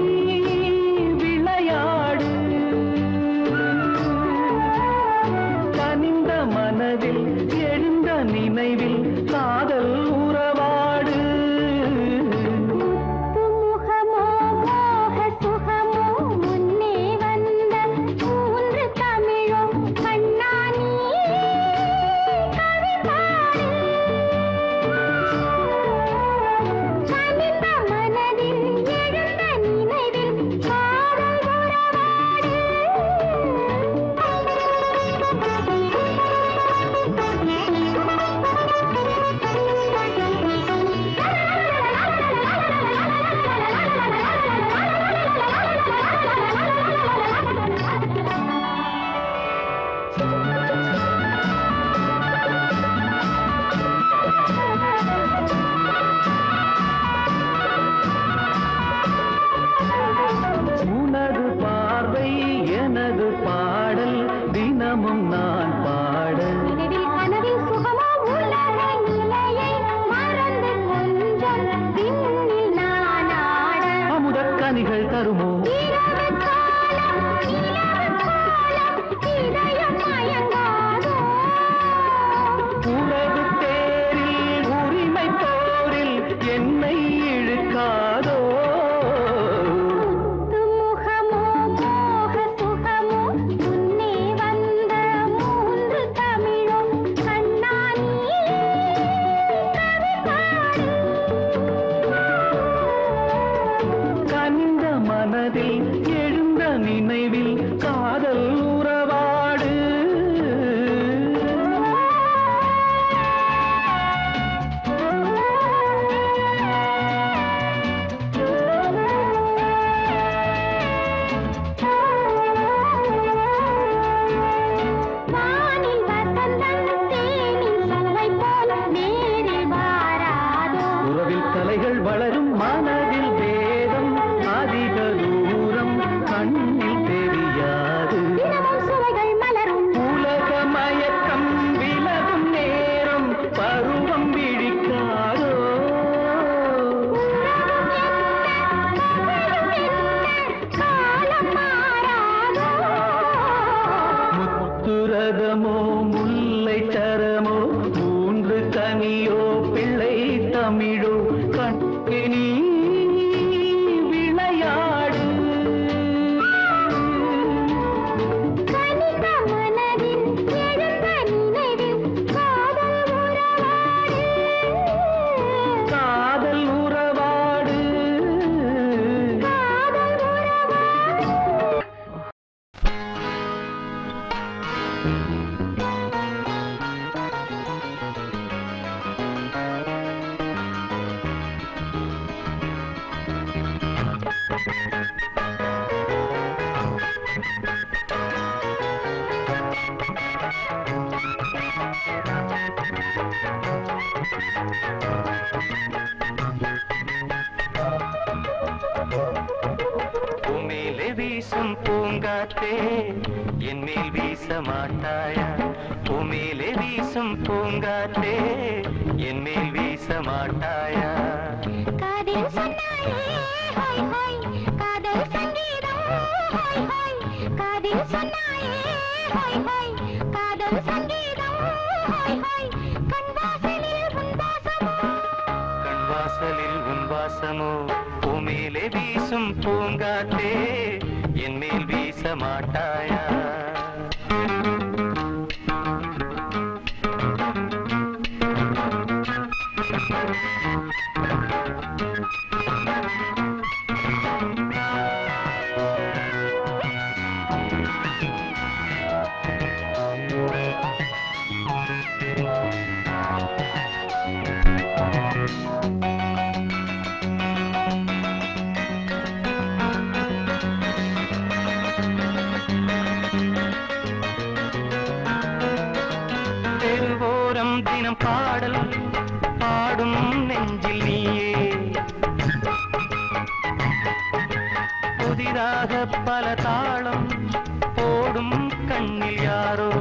விளையாடு கனிந்த மனதில் எழுந்த நினைவில் காதல் உறவாடு முகமோ மோக சுகமோ முன்னே வந்த மூன்று தமிழோ கண்ணானி கவிபாடு கனிந்த மனதில் எழுந்த நினைவில் காதல் உனது பார்வை எனது பாடல் தினமும் நான் பாட நினைவில் கனவில் சுகமோ உலக நிலையை மறந்து கொஞ்சம் விண்ணில் நான் ஆட அமுதக் கனிகள் தருமோ இரவு காலம் நிலவு கோலம் இதயம் மயங்காதோ உறவு தேரில் உரிமை போரில் என்னை இழுக்காதோ முகமோ மோக சுகமோ முன்னே வந்த மூன்று தமிழோ கண்ணானி கனிந்த மனதில் எழுந்த நினைவில் காதல் உறவாடு வானில் வசந்தம் தேனின் சுவை போல நேரில் வாராதோ உறவில் கலைகள் வளரும் மனதில் வேதம் அதிக தூரம் கண்ணில் தெரியாது தினமும் சுவைகள் மலரும் உலக மயக்கம் விலகும் நேரம் பருவம் விழிக்காதோ காலம் மாறாதோ முத்துரதமோ முல்லை சரமோ மூன்று கனியோ பிள்ளை தமிழோ கண்ணினி விளையாடு கனிந்த மனதில் எழுந்த நினைவில் காதல் உறவாடு காதல் உறவாடு காதல் உறவாடு பூங்காத்தே என் மேல் வீச மாட்டாயா பூமேலே வீசும் பூங்காத்தே என் மேல் வீச மாட்டாயா காதில் சொன்னாயே ஹாய் ஹாய் காதல் சங்கீதம் ஹாய் ஹாய் காதில் சொன்னாயே ஹாய் ஹாய் காதல் சங்கீதம் ஹாய் ஹாய் கண் வாசலில் உன் வாசமோ கண் வாசலில் உன் வாசமோ பூமேலே வீசும் பூங்காத்தே என் மேல் வீச மாட்டாயா தெருவோரம் தினம் பாடல் பாடும் நெஞ்சில் நீயே புதிதாக பல தாளம் போடும் கண்ணில் யாரோ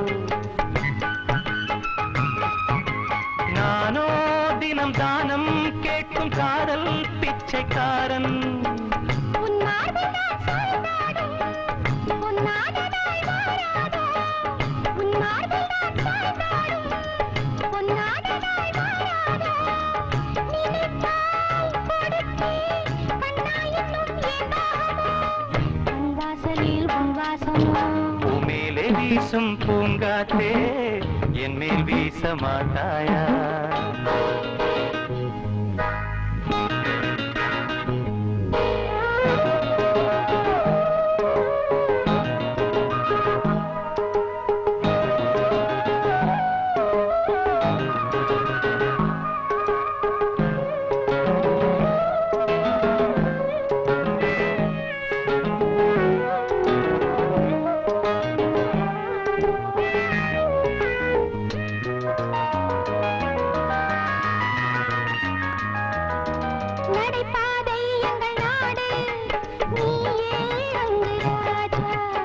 நானோ தினம் தானம் கேட்கும் காதல் பிச்சைக்காரன் உன் மார்பில் நான் சாய்ந்தாடும் உன் நாதனாய் மாறாதோ உன் மார்பில் நான் சாய்ந்தாடும் உன் நாதனாய் மாறாதோ நினைத்தால் கொடுத்தேன் கண்ணாய் இன்னும் ஏன் தாகமோ உன் வாசலில் உன் வாசமோ பூமேலே வீசும் பூங்காத்தே என் மேல் வீச மாட்டாயா நடைபாதை எங்கள் நாடு நீயே அங்கு ராஜா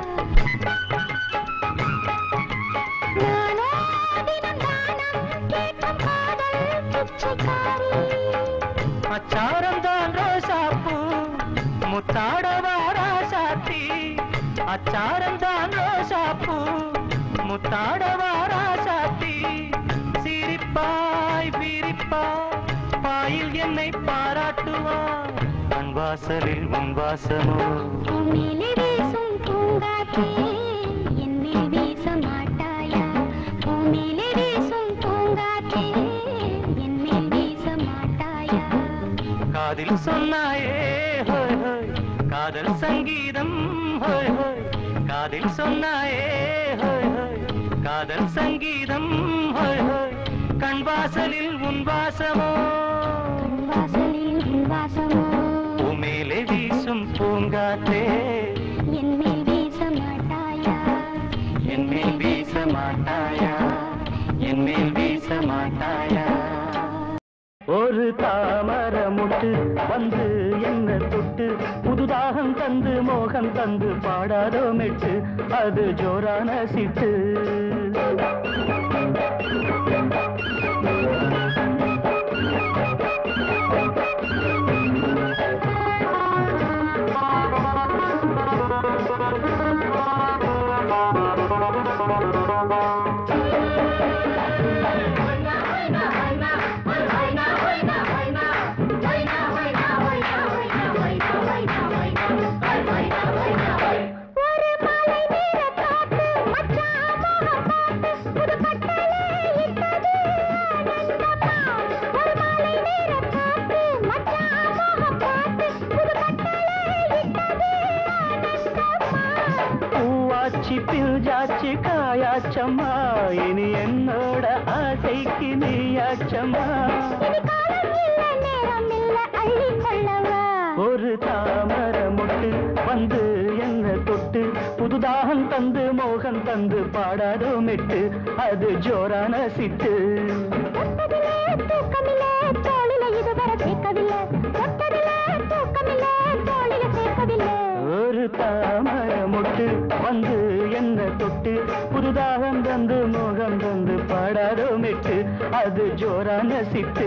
நானோ தினம் தானம் கேட்கும் காதல் பிச்சைக்காரி அச்சாரம் தான் ரோசாப்பூ முத்தாடவா ராசாத்தி அச்சாரம் தான் ரோசாப்பூ முத்தாடவா ராசாத்தி சிரிப்பாய் விரிப்பாய் பாயில் என்னை பாராட்டுவார் கண் வாசலில் உன் வாசமோ பூமியிலே வீசும் பூங்காற்றே என் மேல் வீச மாட்டாயா பூமியிலே வீசும் பூங்காற்றே என் மேல் வீச மாட்டாயா காதில் சொன்னாயே ஹோய் ஹோய் காதல் சங்கீதம் ஹோய் ஹோய் காதில் சொன்னாயே ஹோய் ஹோய் காதல் சங்கீதம் ஹோய் ஹோய் கண் வாசலில் உன் வாசமோ கண் வாசலில் உன் வாசமோ பூமேலே வீசும் பூங்காற்றே என் மேல் வீச மாட்டாயா என் மேல் வீச மாட்டாயா என் மேல் வீச மாட்டாயா ஒரு தாமர முட்டு வந்து என்ன தொட்டு புதுதாகம் தந்து மோகம் தந்து பாடாதோ மெட்டு அது ஜோரான சிட்டு ஒரு மலை நீர காத்து மச்சான் மோகம் பார்த்து புது கட்டளை இட்டது ஆனந்தமா ஒரு மலை நீர காத்து மச்சான் மோகம் பார்த்து புது கட்டளை இட்டது ஆனந்தமா பூவாச்சி பில்ஜாச்சி காயாச்சம்மா இனி என்னோட ஆசைக்கு நீயாச்சம்மா இனி காலம் இல்ல நேரம் இல்ல அள்ளி கொள்ளவா ஒரு தாமர முட்டு வந்து என்ன தொட்டு புதுதாகம் தந்து மோகம் தந்து பாடாதோ மெட்டு அது ஜோரான சிட்டு தொட்டதிலே தூக்கமில்லை தோளில இதுவரை சேர்க்கவில்லை தொட்டதிலே தூக்கமில்லை தோளில சேர்க்கவில்லை ஒரு ஒரு தாமரை மொட்டு வந்து என்ன தொட்டு புதுதாகம் தந்து முகம் தந்து பாடாதோ மெட்டு அது ஜோரான சிட்டு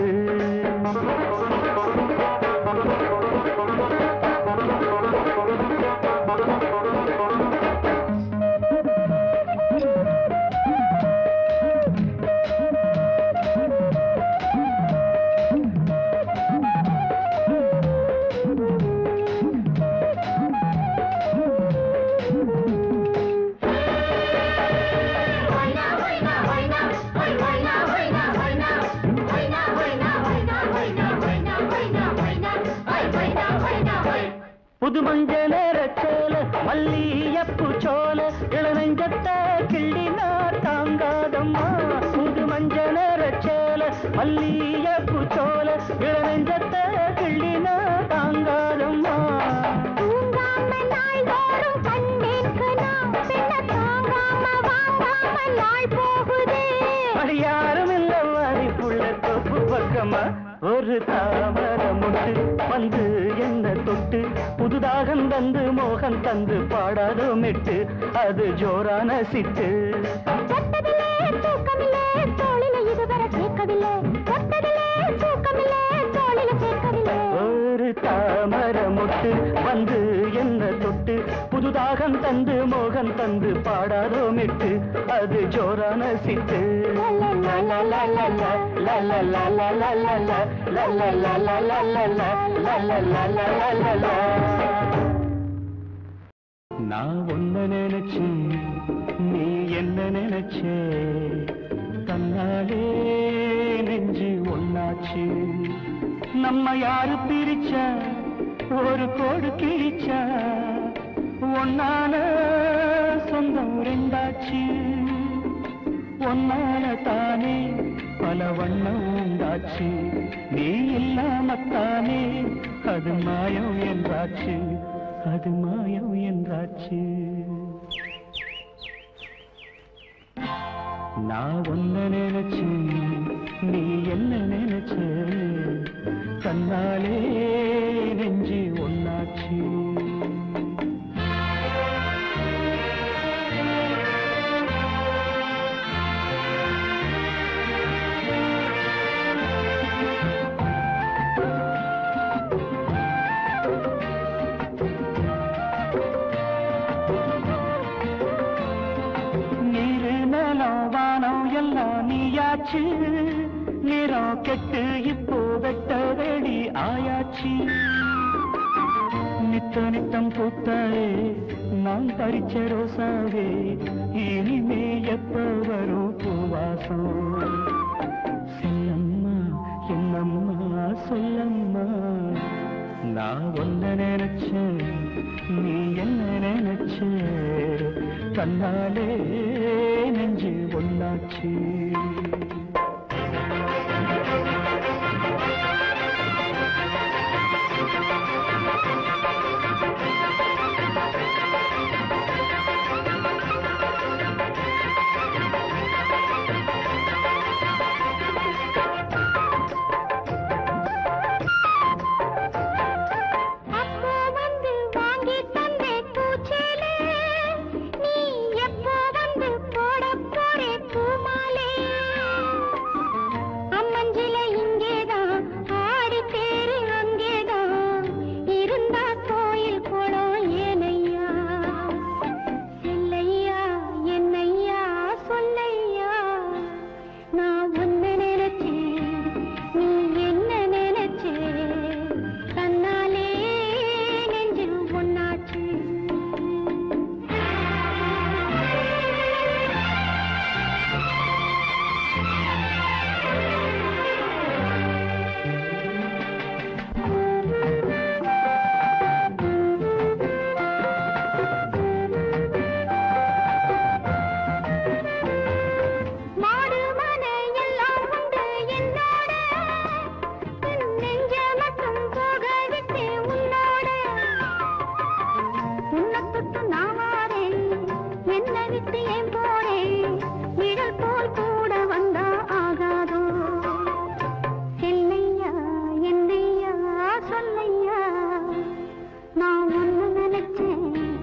புது மஞ்ச நேரச்சோல மல்லியப்பு சோல இளநெஞ்சத்த கிள்ளினா தாங்காதம்மா புது மஞ்ச நேரச்சோல மல்லியப்பு சோல இளநெஞ்சத்த கிள்ளினா தாங்காதம்மா தூங்காம நாள்தோறும் கண்டேன் கனா பெண்ண தாங்காம வாங்காம நாள் போகுதே அது யாரும் இல்ல வாரிப்புள்ள தொப்பு பக்கமா ஒரு தாமர முட்டு வந்து என்ன தொட்டு புதுதாகம் தந்து மோகன் தந்து பாடாதோ மெட்டு அது ஜோரான சிட்டு தொட்டதிலே தூக்கமில்லே தோளில இதுவரை சேர்க்கவில்லை தொட்டதிலே தூக்கமில்லே தோளில சேர்க்கவில்லை ஒரு தாமர முட்டு வந்து என்ன தொட்டு புதுதாகம் தந்து மோகன் தந்து பாடாதோ மெட்டு அது ஜோரான சிட்டு நான் ஒன்ன நினைச்சு நீ என்ன நினைச்சே தன்னாலே நெஞ்சு ஒன்னாச்சு நம்ம யாரு பிரிச்சா ஒரு கோடு கிழிச்சா ஒன்னால சொந்தம் ரெண்டாச்சு ஒன்னால தானே பல வண்ணம் உண்டாச்சு நீ இல்லாமத்தானே அது மாயம் என்றாச்சு அது மாயம் என்றாச்சு நான் ஒன்ன நினைச்சு நீ என்ன நினைச்ச கண்ணாலே நெஞ்சு ஒன்னாச்சு நீரு நிலம் வானம் எல்லாம் நீயாச்சு நிறம் கெட்டு இப்போ வெட்ட வெடி ஆயாச்சு நித்த நித்தம் பூத்தாயே நான் பறிச்ச ரோசாவே இனிமே எப்ப வரும் பூவாசம் செல்லம்மா என்னம்மா சொல்லம்மா நான் ஒன்ன நினைச்சேன் நீ என்ன நினைச்ச கண்ணாலே நெஞ்சு ஒன்னாச்சு அப்போ வந்து வாங்கி தந்தே பூச்சேலே நீ எப்போ வந்து போட போறே பூமாலே அம்மஞ்சில இங்கேதான் ஆடி தேரு அங்கேதான் இருந்தா கோயில் குளம் ஏனையா செல்லையா என்னையா சொல்லையா நான் ஒன்ன நினைச்சேன் நீ என்ன நினைச்சே கண்ணாலே நெஞ்சில் ஒன்னாச்சு மாடு மனை எல்லாம் உண்டு என்னோட உன் நெஞ்ச மட்டும் போக விட்டு உன்னோட உன்னை தொட்டு நான் வாரேன் என்னை விட்டு ஏன் போறேன் நிழல் போல் கூட வந்தா ஆகாதோ செல்லையா என்னையா சொல்லையா நான் ஒன்னு நினைச்சேன்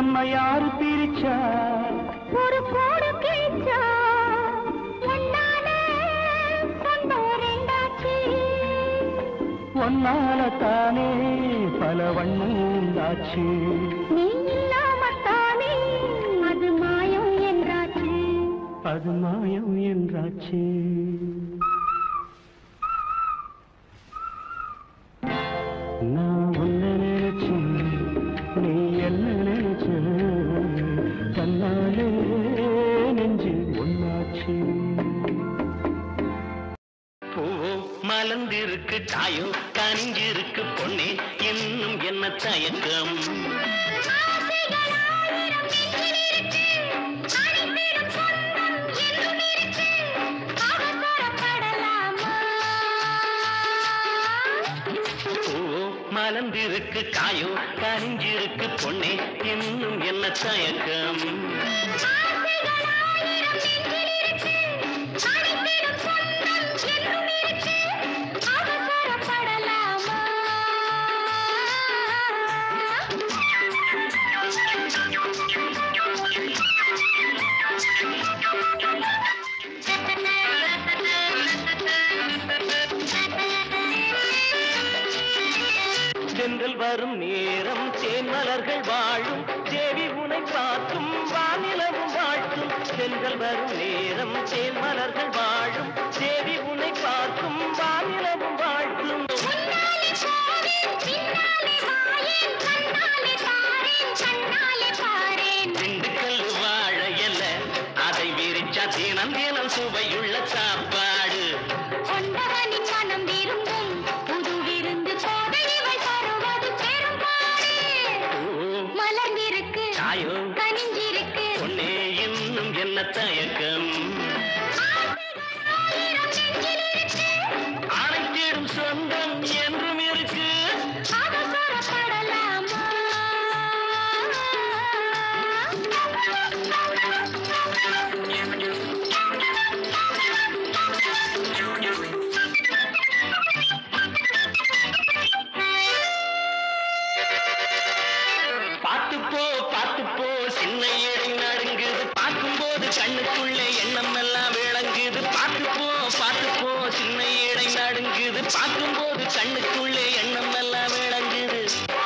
நம்ம யாரு பிரிச்சா ஒரு கோடு கிழிச்சா ஒன்னாலே சொந்தம் ரெண்டாச்சு ஒன்னால தானே பல வண்ணம் உண்டாச்சு நீ இல்லாமத்தானே அது மாயம் என்றாச்சு அது மாயம் என்றாச்சு நான் உன்னை நினைச்சு நீ என்ன நினைச்ச தன்னாலே நெஞ்சு ஒன்னாச்சு பூவோ மலர்ந்திருக்கு தாயோ கனிஞ்சிருக்கு பொன்னே இன்னும் என்ன தயக்கம் ஆசைகள் ஆயிரம் நெஞ்சில் இருக்கு அனைத்திலும் சொந்தம் என்றும் இருக்கு அவசரப்படலாமா பூவோ மலர்ந்திருக்கு காயோ கனிஞ்சிருக்கு பொன்னே இன்னும் என்ன தயக்கம் ஆசைகள் ஆயிரம் நெஞ்சில் இருக்கு அனைத்திலும் சொந்தம் என்றும் இருக்கு அவசரப்படலாமா சென்றல் வரும் நேரம் தேன்மலர்கள் வாழும் தேவி உனை பார்க்கும் வானிலவும் வாழ்த்தும் சென்றல் வரும் நேரம் தேன்மலர்கள் வாழும் தேவி உனை பார்க்கும் வானிலவும் வாழ்த்தும் முன்னாலே போவேன் பின்னாலே வாயேன் கண்ணாலே தாரேன் கண்ணாலே பாரேன் திண்டுக்கல் வாழ எல்ல அதை விரிச்சா தினம் தினம் சுவையுள்ள சாப்பாடு கொண்டவனின் மனம் விரும்பும் புது விருந்து கோதை இவள் தருவது பெரும்பாடு பூ மலர்ந்திருக்கு தாயோ கனிஞ்சிருக்கு பொன்னே இன்னும் என்ன தயக்கம் ஆயிரம் நெஞ்சில் இருக்கு அனைத்திடும் சொந்தம் என்றும் இருக்கு அவசரப்படலாமா பார்த்து போ பார்த்து போ சின்ன இடை நடுங்குது பார்க்கும்போது கண்ணுக்குள்ளே எண்ணம் எல்லாம் விளங்குது பார்த்து போ பார்த்து போ சின்ன இடை நடுங்குது பார்க்கும்போது கண்ணுக்குள்ளே எண்ணம் எல்லாம் விளங்குது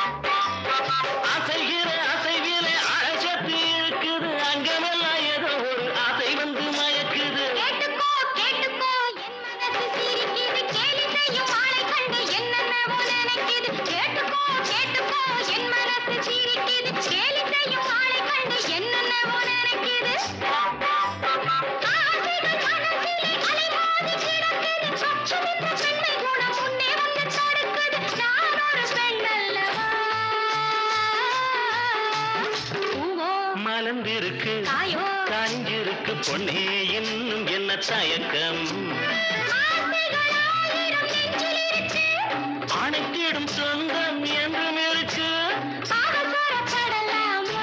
அசைகிற அசைவிலே அழைச்சத்து இழுக்குது அங்கமெல்லாம் ஏதோ ஒரு ஆசை வந்து மயக்குது கேட்டுக்கோ கேட்டுக்கோ என் மனசு சிரிக்குது கேலி செய்யும் ஆளை கண்டு என்னென்னவோ நினைக்குது கேட்டுக்கோ கேட்டுக்கோ என் மனசு சிரிக்குது கேலி செய்யும் ஆளை கண்டு என்னென்னவோ நினைக்குது ஆசைகள் மனசிலே அலைமோதி கிடக்குது பச்சமிட்ட பெண்மை குணம் முன்னே வந்து தடுக்குது நான் ஒரு பெண் அல்லவா பூவோ மலர்ந்திருக்கு தாயோ கஞ்சிருக்கு பொன்னே இன்னும் என்ன தயக்கம் ஆசைகள் ஆயிரம் நெஞ்சில் இருக்கு அனைத்திடும் சொந்தம் என்றும் இருக்கு அவசரப்படலாமா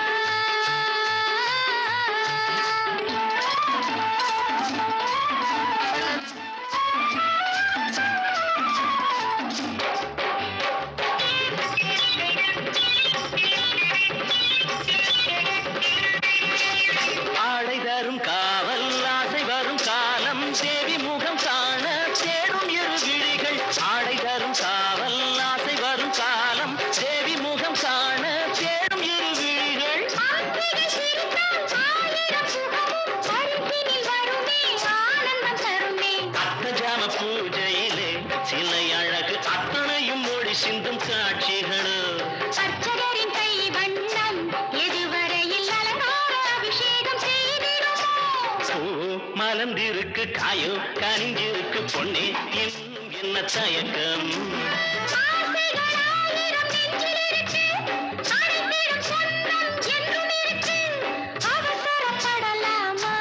ஆடை தரும் காவல் ஆசை வரும் காலம் தேவி முகம் காண தேடும் இரு விழிகள் ஆடை தரும் காவல் ஆசை வரும் காலம் தேவி முகம் காண தேடும் இரு விழிகள் ஆசைகள் சிரித்தால் ஆயிரம் சுகமும் அருகினில் வருமே ஆனந்தம் தருமே அத்தஜாம பூஜையிலே சிலை அழகு அத்தனையும் மொழி சிந்தும் காட்சிகளோ அர்ச்சகரின் கை வண்ணம் எதுவரையில் அலங்கார அபிஷேகம் செய்திடுமோ பூ மலர்ந்திருக்கு காயோ கனிஞ்சிருக்கு பொன்னே இன்னும் என்ன தயக்கம் ஆசைகள் ஆயிரம் நெஞ்சில் இருக்கு அனைத்திலும் சொந்தம் என்றும் இருக்கு அவசரப்படலாமா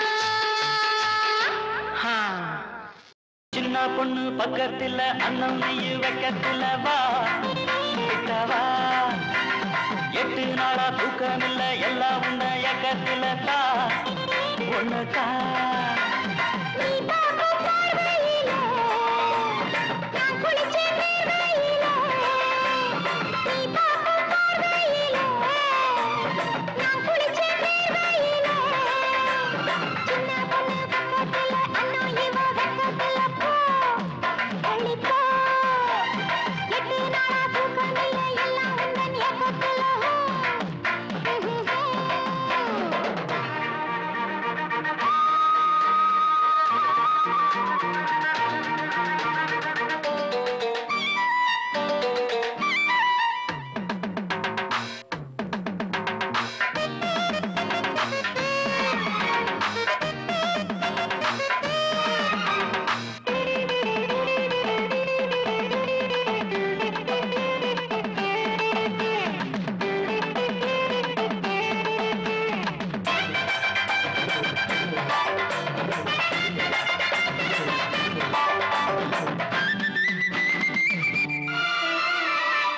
ஹா. சின்ன பொண்ணு பக்கத்துல அண்ணன் நெய்யு வைக்கத்துல வா கிட்ட வா எட்டு நாளா தூக்கம் இல்ல எல்லாம் உண்ட இயக்கத்துல தா ஒண்ணு தா நீ பார்க்கும் பார்வையிலே நான் குளிச்ச வேர்வையிலே நீ பார்க்கும் பார்வையிலே நான்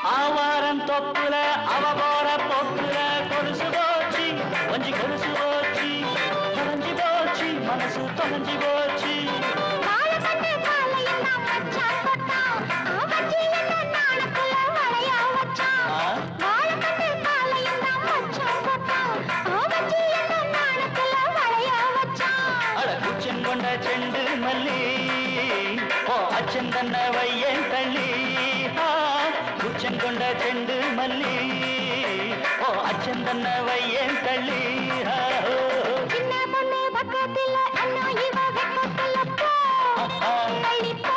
ஆவாரம் தொப்புல அவ போற போக்குல கொலுசு போச்சு வஞ்சி கொலுசு போச்சு தொலைஞ்சு போச்சு மனசு தொலைஞ்சு போச்சு வாழைப்பட்டு காலையில் நான் மச்சான் போட்டான். ஆவச்சி என்ன நாணத்துல வளையா வச்சான். ஆ? வாழைப்பட்டு காலையில் நான் மச்சான் போட்டான். ஆவச்சி என்ன நாணத்துல வளையா வச்சான். அட குச்சன் கொண்ட செண்டு மல்லி ஓ அச்சன் தன்ன வையன் தள்ளி ஆ, குச்சன் கொண்ட செண்டு மல்லி ஓ அச்சன் தன்ன வையன் தள்ளி ஆ, ஓ, ஓ. சின்ன பொண்ணு பக்கத்துல அண்ணா இவ வெக்கத்துல போ. தள்ளி போ.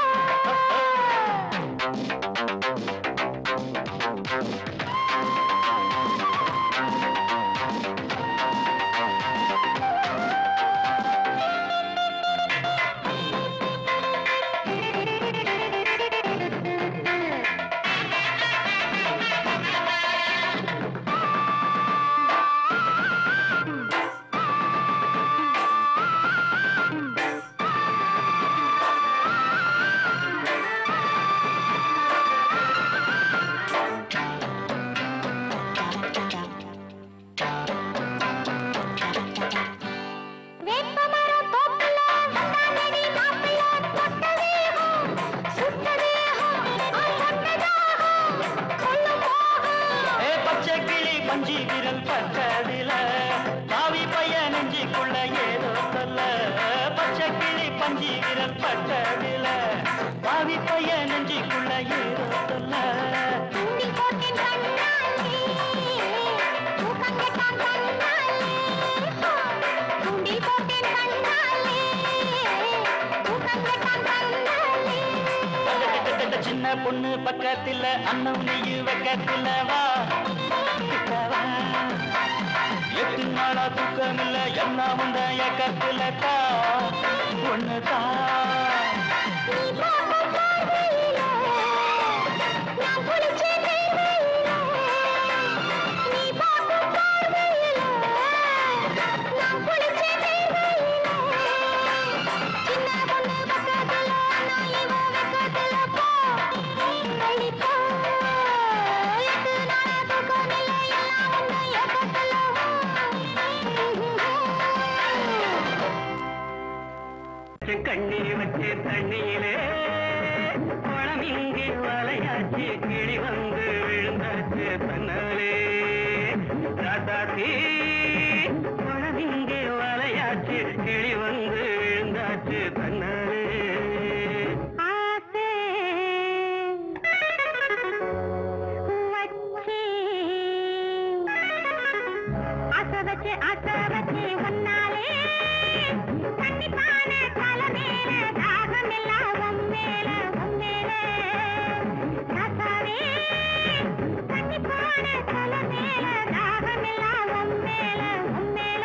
வேப்பமரம் தோப்புல வந்தானடி மாப்பிள்ள தொட்ட வேகம், சுட்ட வேகம், ஆ, தொட்ட தாகம், கொல்லும் மோகம். ஏ பச்சை கிளி பஞ்சி விரல் பட்டதில பாவி பைய நெஞ்சிக்குள்ள ஏதோ சொல்ல பச்சை கிளி பஞ்சி விரல் பட்டதில பாவி பைய நெஞ்சிக்குள்ள ஏதோ சொல்ல தூண்டி போட்டேன் கண்ணாலே, தூக்கம் கெட்டான் கண்ணாலே. தூண்டி போட்டேன் கண்ணாலே, தூக்கம் கெட்டான் கண்ணாலே. கிட்டத்தட்ட சின்ன பொண்ணு பக்கத்துல அண்ணன் நெய்யு வெக்கத்துல வா கிட்ட வா. எட்டு நாளா தூக்கம் இல்ல என்ன வந்த ஏக்கத்துல தா ஒண்ணு தா நீ பார்க்கும் பார்வையிலே, நான் குளிச்ச தேவையிலே. நீ பார்க்கும் பார்வையிலே, நான் குளிச்ச தேவையிலே. சின்ன பொண்ணு பக்கத்துல, நான் இவ வெக்கத்துல போ. தள்ளி போ. எட்டு நாளா தூக்கம் இல்லை, எல்லாம் உந்த ஏக்கத்துல. கண்ணி வச்சு தண்ணியிலே குளம் இங்கே வலையாச்சு கிளி வந்து விழுந்தாச்சு தன்னாலே ராசாத்தி குளம் இங்கே வலையாச்சு கிளி வந்து விழுந்தாச்சு தன்னாலே ஆசை வச்சு ஆசை வச்சு ஆசை வச்சு ஒன்னாலே கண்டிப்பான தலை மேல தாகம் எல்லாம் உன் மேல உன் மேல ராசாவே கண்டிப்பான தலை மேல தாகம் எல்லாம் உன் மேல உன் மேல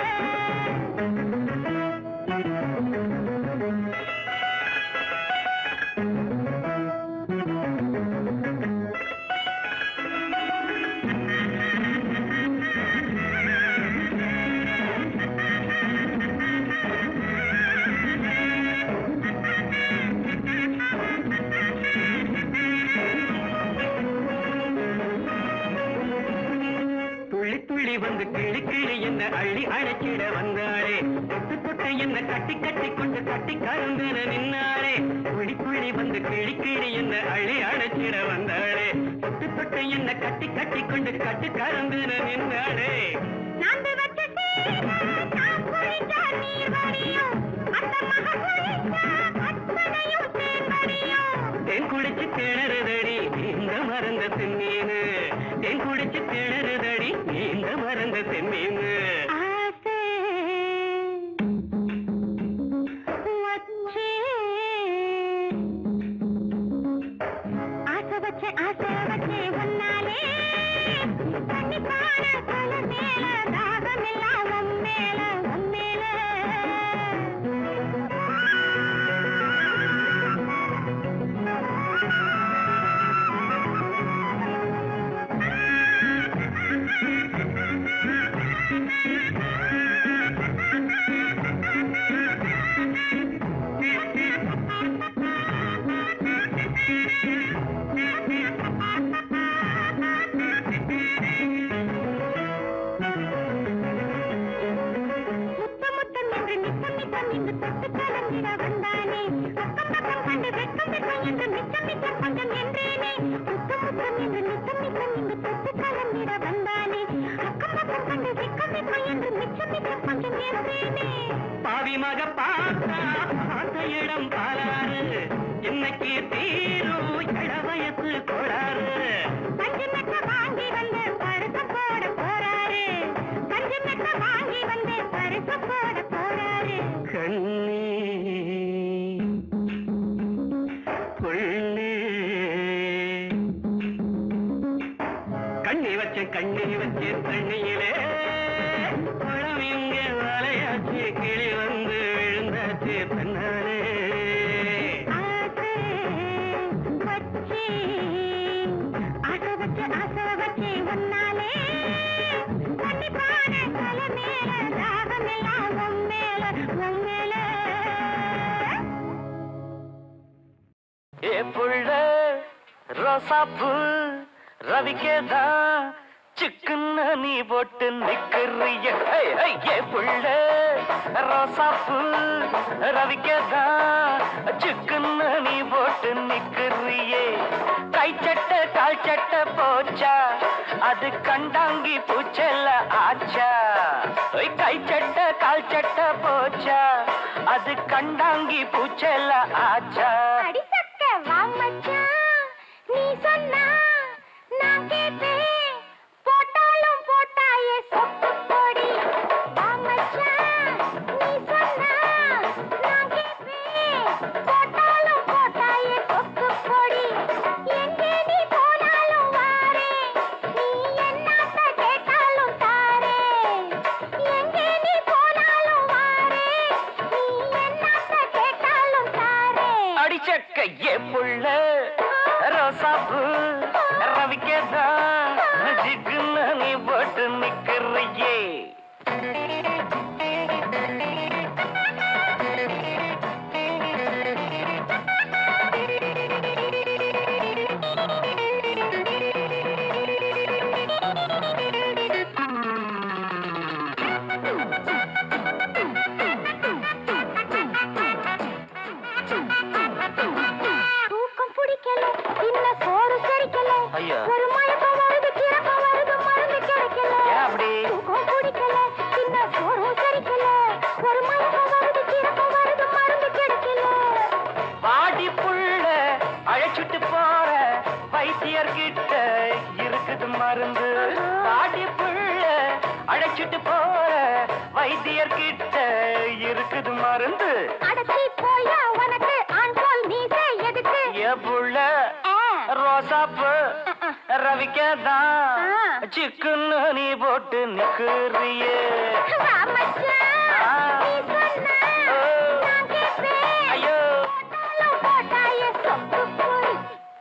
துள்ளி துள்ளி வந்து கிளி கிளி என்ன அள்ளி அழைச்சிட வந்தாளே தொட்டு தொட்டு என்ன கட்டி கட்டி கொண்டு கட்டி கறந்து நின்னாளே துள்ளி துள்ளி வந்து கிளி கிளி என்ன அள்ளி அழைச்சிட வந்தாளே தொட்டு தொட்டு என்ன கட்டி கட்டி கொண்டு கட்டி கறந்து நின்னாளே நான்கு வச்ச நான் குளிச்சா நீர் வடியும் அந்த மக குளிச்சா அத்தனையும் தேன் வடியும் தேன் குடிச்சு திணறுதடி நீங்க மறந்த செம்மீனு தேன் குடிச்சு திணறுதடி நீங்க மறந்த செம்மீனு ஆசை வச்சு ஆசை வச்சு ஆசை வச்சு ஒன்னாலே கண்டிப்பான தலை மேல தாகம் எல்லாம் உன் மேல உன் மேல தண்ணி வச்ச கண்ணி வச்ச தண்ணியிலே பழம் இங்க வலையாச்சு கிளி வந்து விழுந்தாச்சு தன்னாலே ஆசை வச்சு, ஆசை வச்சு, ஆசை வச்சு உன்னாலே கண்டிப்பான தலை மேல தாகமெல்லாம் உன் மேல, உன் மேல. ஏ புள்ள ரோசாப்பூ ரவிக்கேதான் சிக்குன்னு நீ போட்டு நிக்கிறிய ஏய், ஏய், ஏ புள்ள ரோசாப்பூ ரவிக்கேதான் சிக்குன்னு நீ போட்டு நிக்கிறியே கை சட்டை கால் சட்டை போச்சா அது கண்டாங்கி பூச்செல்ல ஆச்சா ஓய், கை சட்டை கால் சட்டை போச்சா அது கண்டாங்கி பூச்செல்ல ஆச்சா அடி சக்க வா மச்சான், நீ சொன்னா நான் கேட்பேன். போட்டாலும் போட்டாயே சொக்கு பொடி. வா மச்சான், நீ சொன்னா நான் கேட்பேன். போட்டாலும் போட்டாயே சொக்கு பொடி. எங்கே நீ போனாலும் வாரேன். நீ என்னாத்த கேட்டாலும் தாரேன். எங்கே நீ போனாலும் வாரேன். நீ என்னாத்த கேட்டாலும் தாரேன். அடிச்சக்க ஏ புள்ள ரோசாப்பு ரவிக்கதான் ஜிக்குன்னு நீ போட்டு நிக்கிறியே தூக்கம் பிடிக்கல இன்னும் சோறு செரிக்கல ஐயா. ஒரு மயக்கம் வருது கிறக்கம் வருது மருந்து கிடைக்கல ஏன் அப்படி? தூக்கம் பிடிக்கல இன்னும் சோறு செரிக்கல ஒரு மயக்கம் வருது கிறக்கம் வருது மருந்து கிடைக்கல பாடி புள்ள அழைச்சிட்டு போற வைத்தியர் கிட்ட இருக்குது மருந்து பாடி புள்ள அழைச்சிட்டு போற வைத்தியர் கிட்ட இருக்குது மருந்து அடச்சி போயா உனக்கு ஆண் போல் மீசை எதுக்கு ஏ புள்ள ஆ. ரோசாப்பு ரவிக்கதான் ஆ. சிக்குன்னு நீ போட்டு நிக்கிறியே வா மச்சான், ஆ. நீ சொன்னா ஓ. நான் கேட்பேன். ஐயோ போட்டாலும் போட்டாயே சொக்கு பொடி.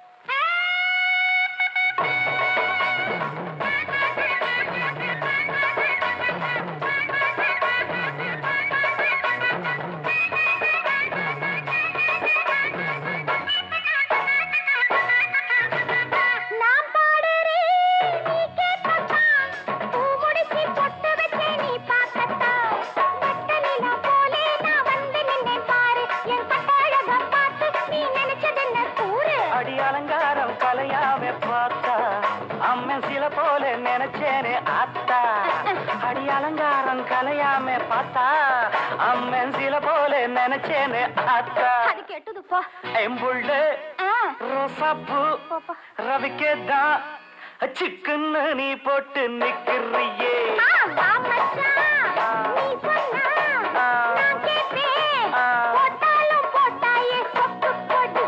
நான் பாடுறேன், நீ கேட்கத்தான். பூ முடிச்சு பொட்டு வச்சு நீ பார்க்கத்தான். வெட்ட நிலா போலே நான் வந்து நின்னேன் பாரு. என் கட்டழகம் பார்த்து நீ நினைச்சதென்ன கூறு? அடி அலங்காரம் கலையாம பார்த்தா அம்மன் சில போல நினைச்சேனே ஆத்தா அடி அலங்காரம் கலையாம பார்த்தா அம்மன் சில போல நினைச்சேனே ஆத்தா அது கெட்டது போ. எம்புள்ள ஆ, ரோசாப்பூ போப்பா. ரவிக்கேதான் சிக்குன்னு நீ போட்டு நிக்கிறியே ஆ, வா மச்சான், நீ சொன்னா நான் கேட்பேன். ஆ. போட்டாலும் போட்டாயே சொக்கு பொடி.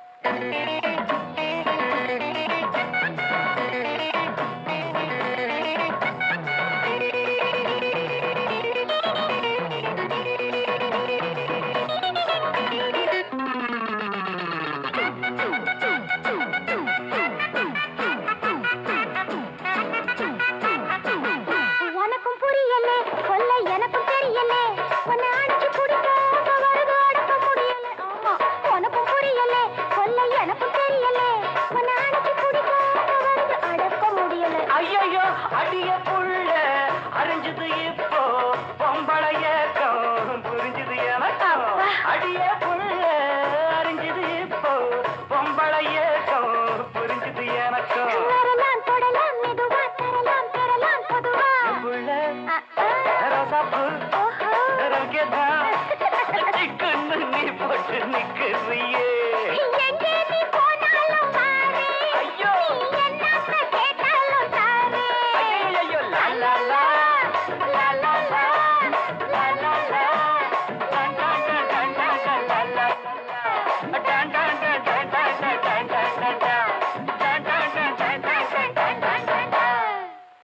உனக்கும் புரியலே சொல்ல எனக்கும் தெரியலே உன்னை அடிச்சு குடிக்க ஆசை வருது அடக்க முடியல ஆமா உனக்கும் புரியலே சொல்ல எனக்கும் தெரியலே உன்னை அடிச்சு குடிக்க ஆசை வருது அடக்க முடியல ஐயோ அடிய புள்ள அறிஞ்சது இப்போ பொம்பள ஏக்கம் புரிஞ்சது எனக்கும் அடிய புள்ள அறிஞ்சது இப்போ பொம்பள ஏக்கம் புரிஞ்சது எனக்கும் வரலாம் தொடலாம் மெதுவா தரலாம் பெறலாம் பொதுவா புள்ள அ, ஆ. ரோசாப்பூ ஓஹோ ரவிக்கேதான் சிக்குன்னு நீ போட்டு நிக்கிறியே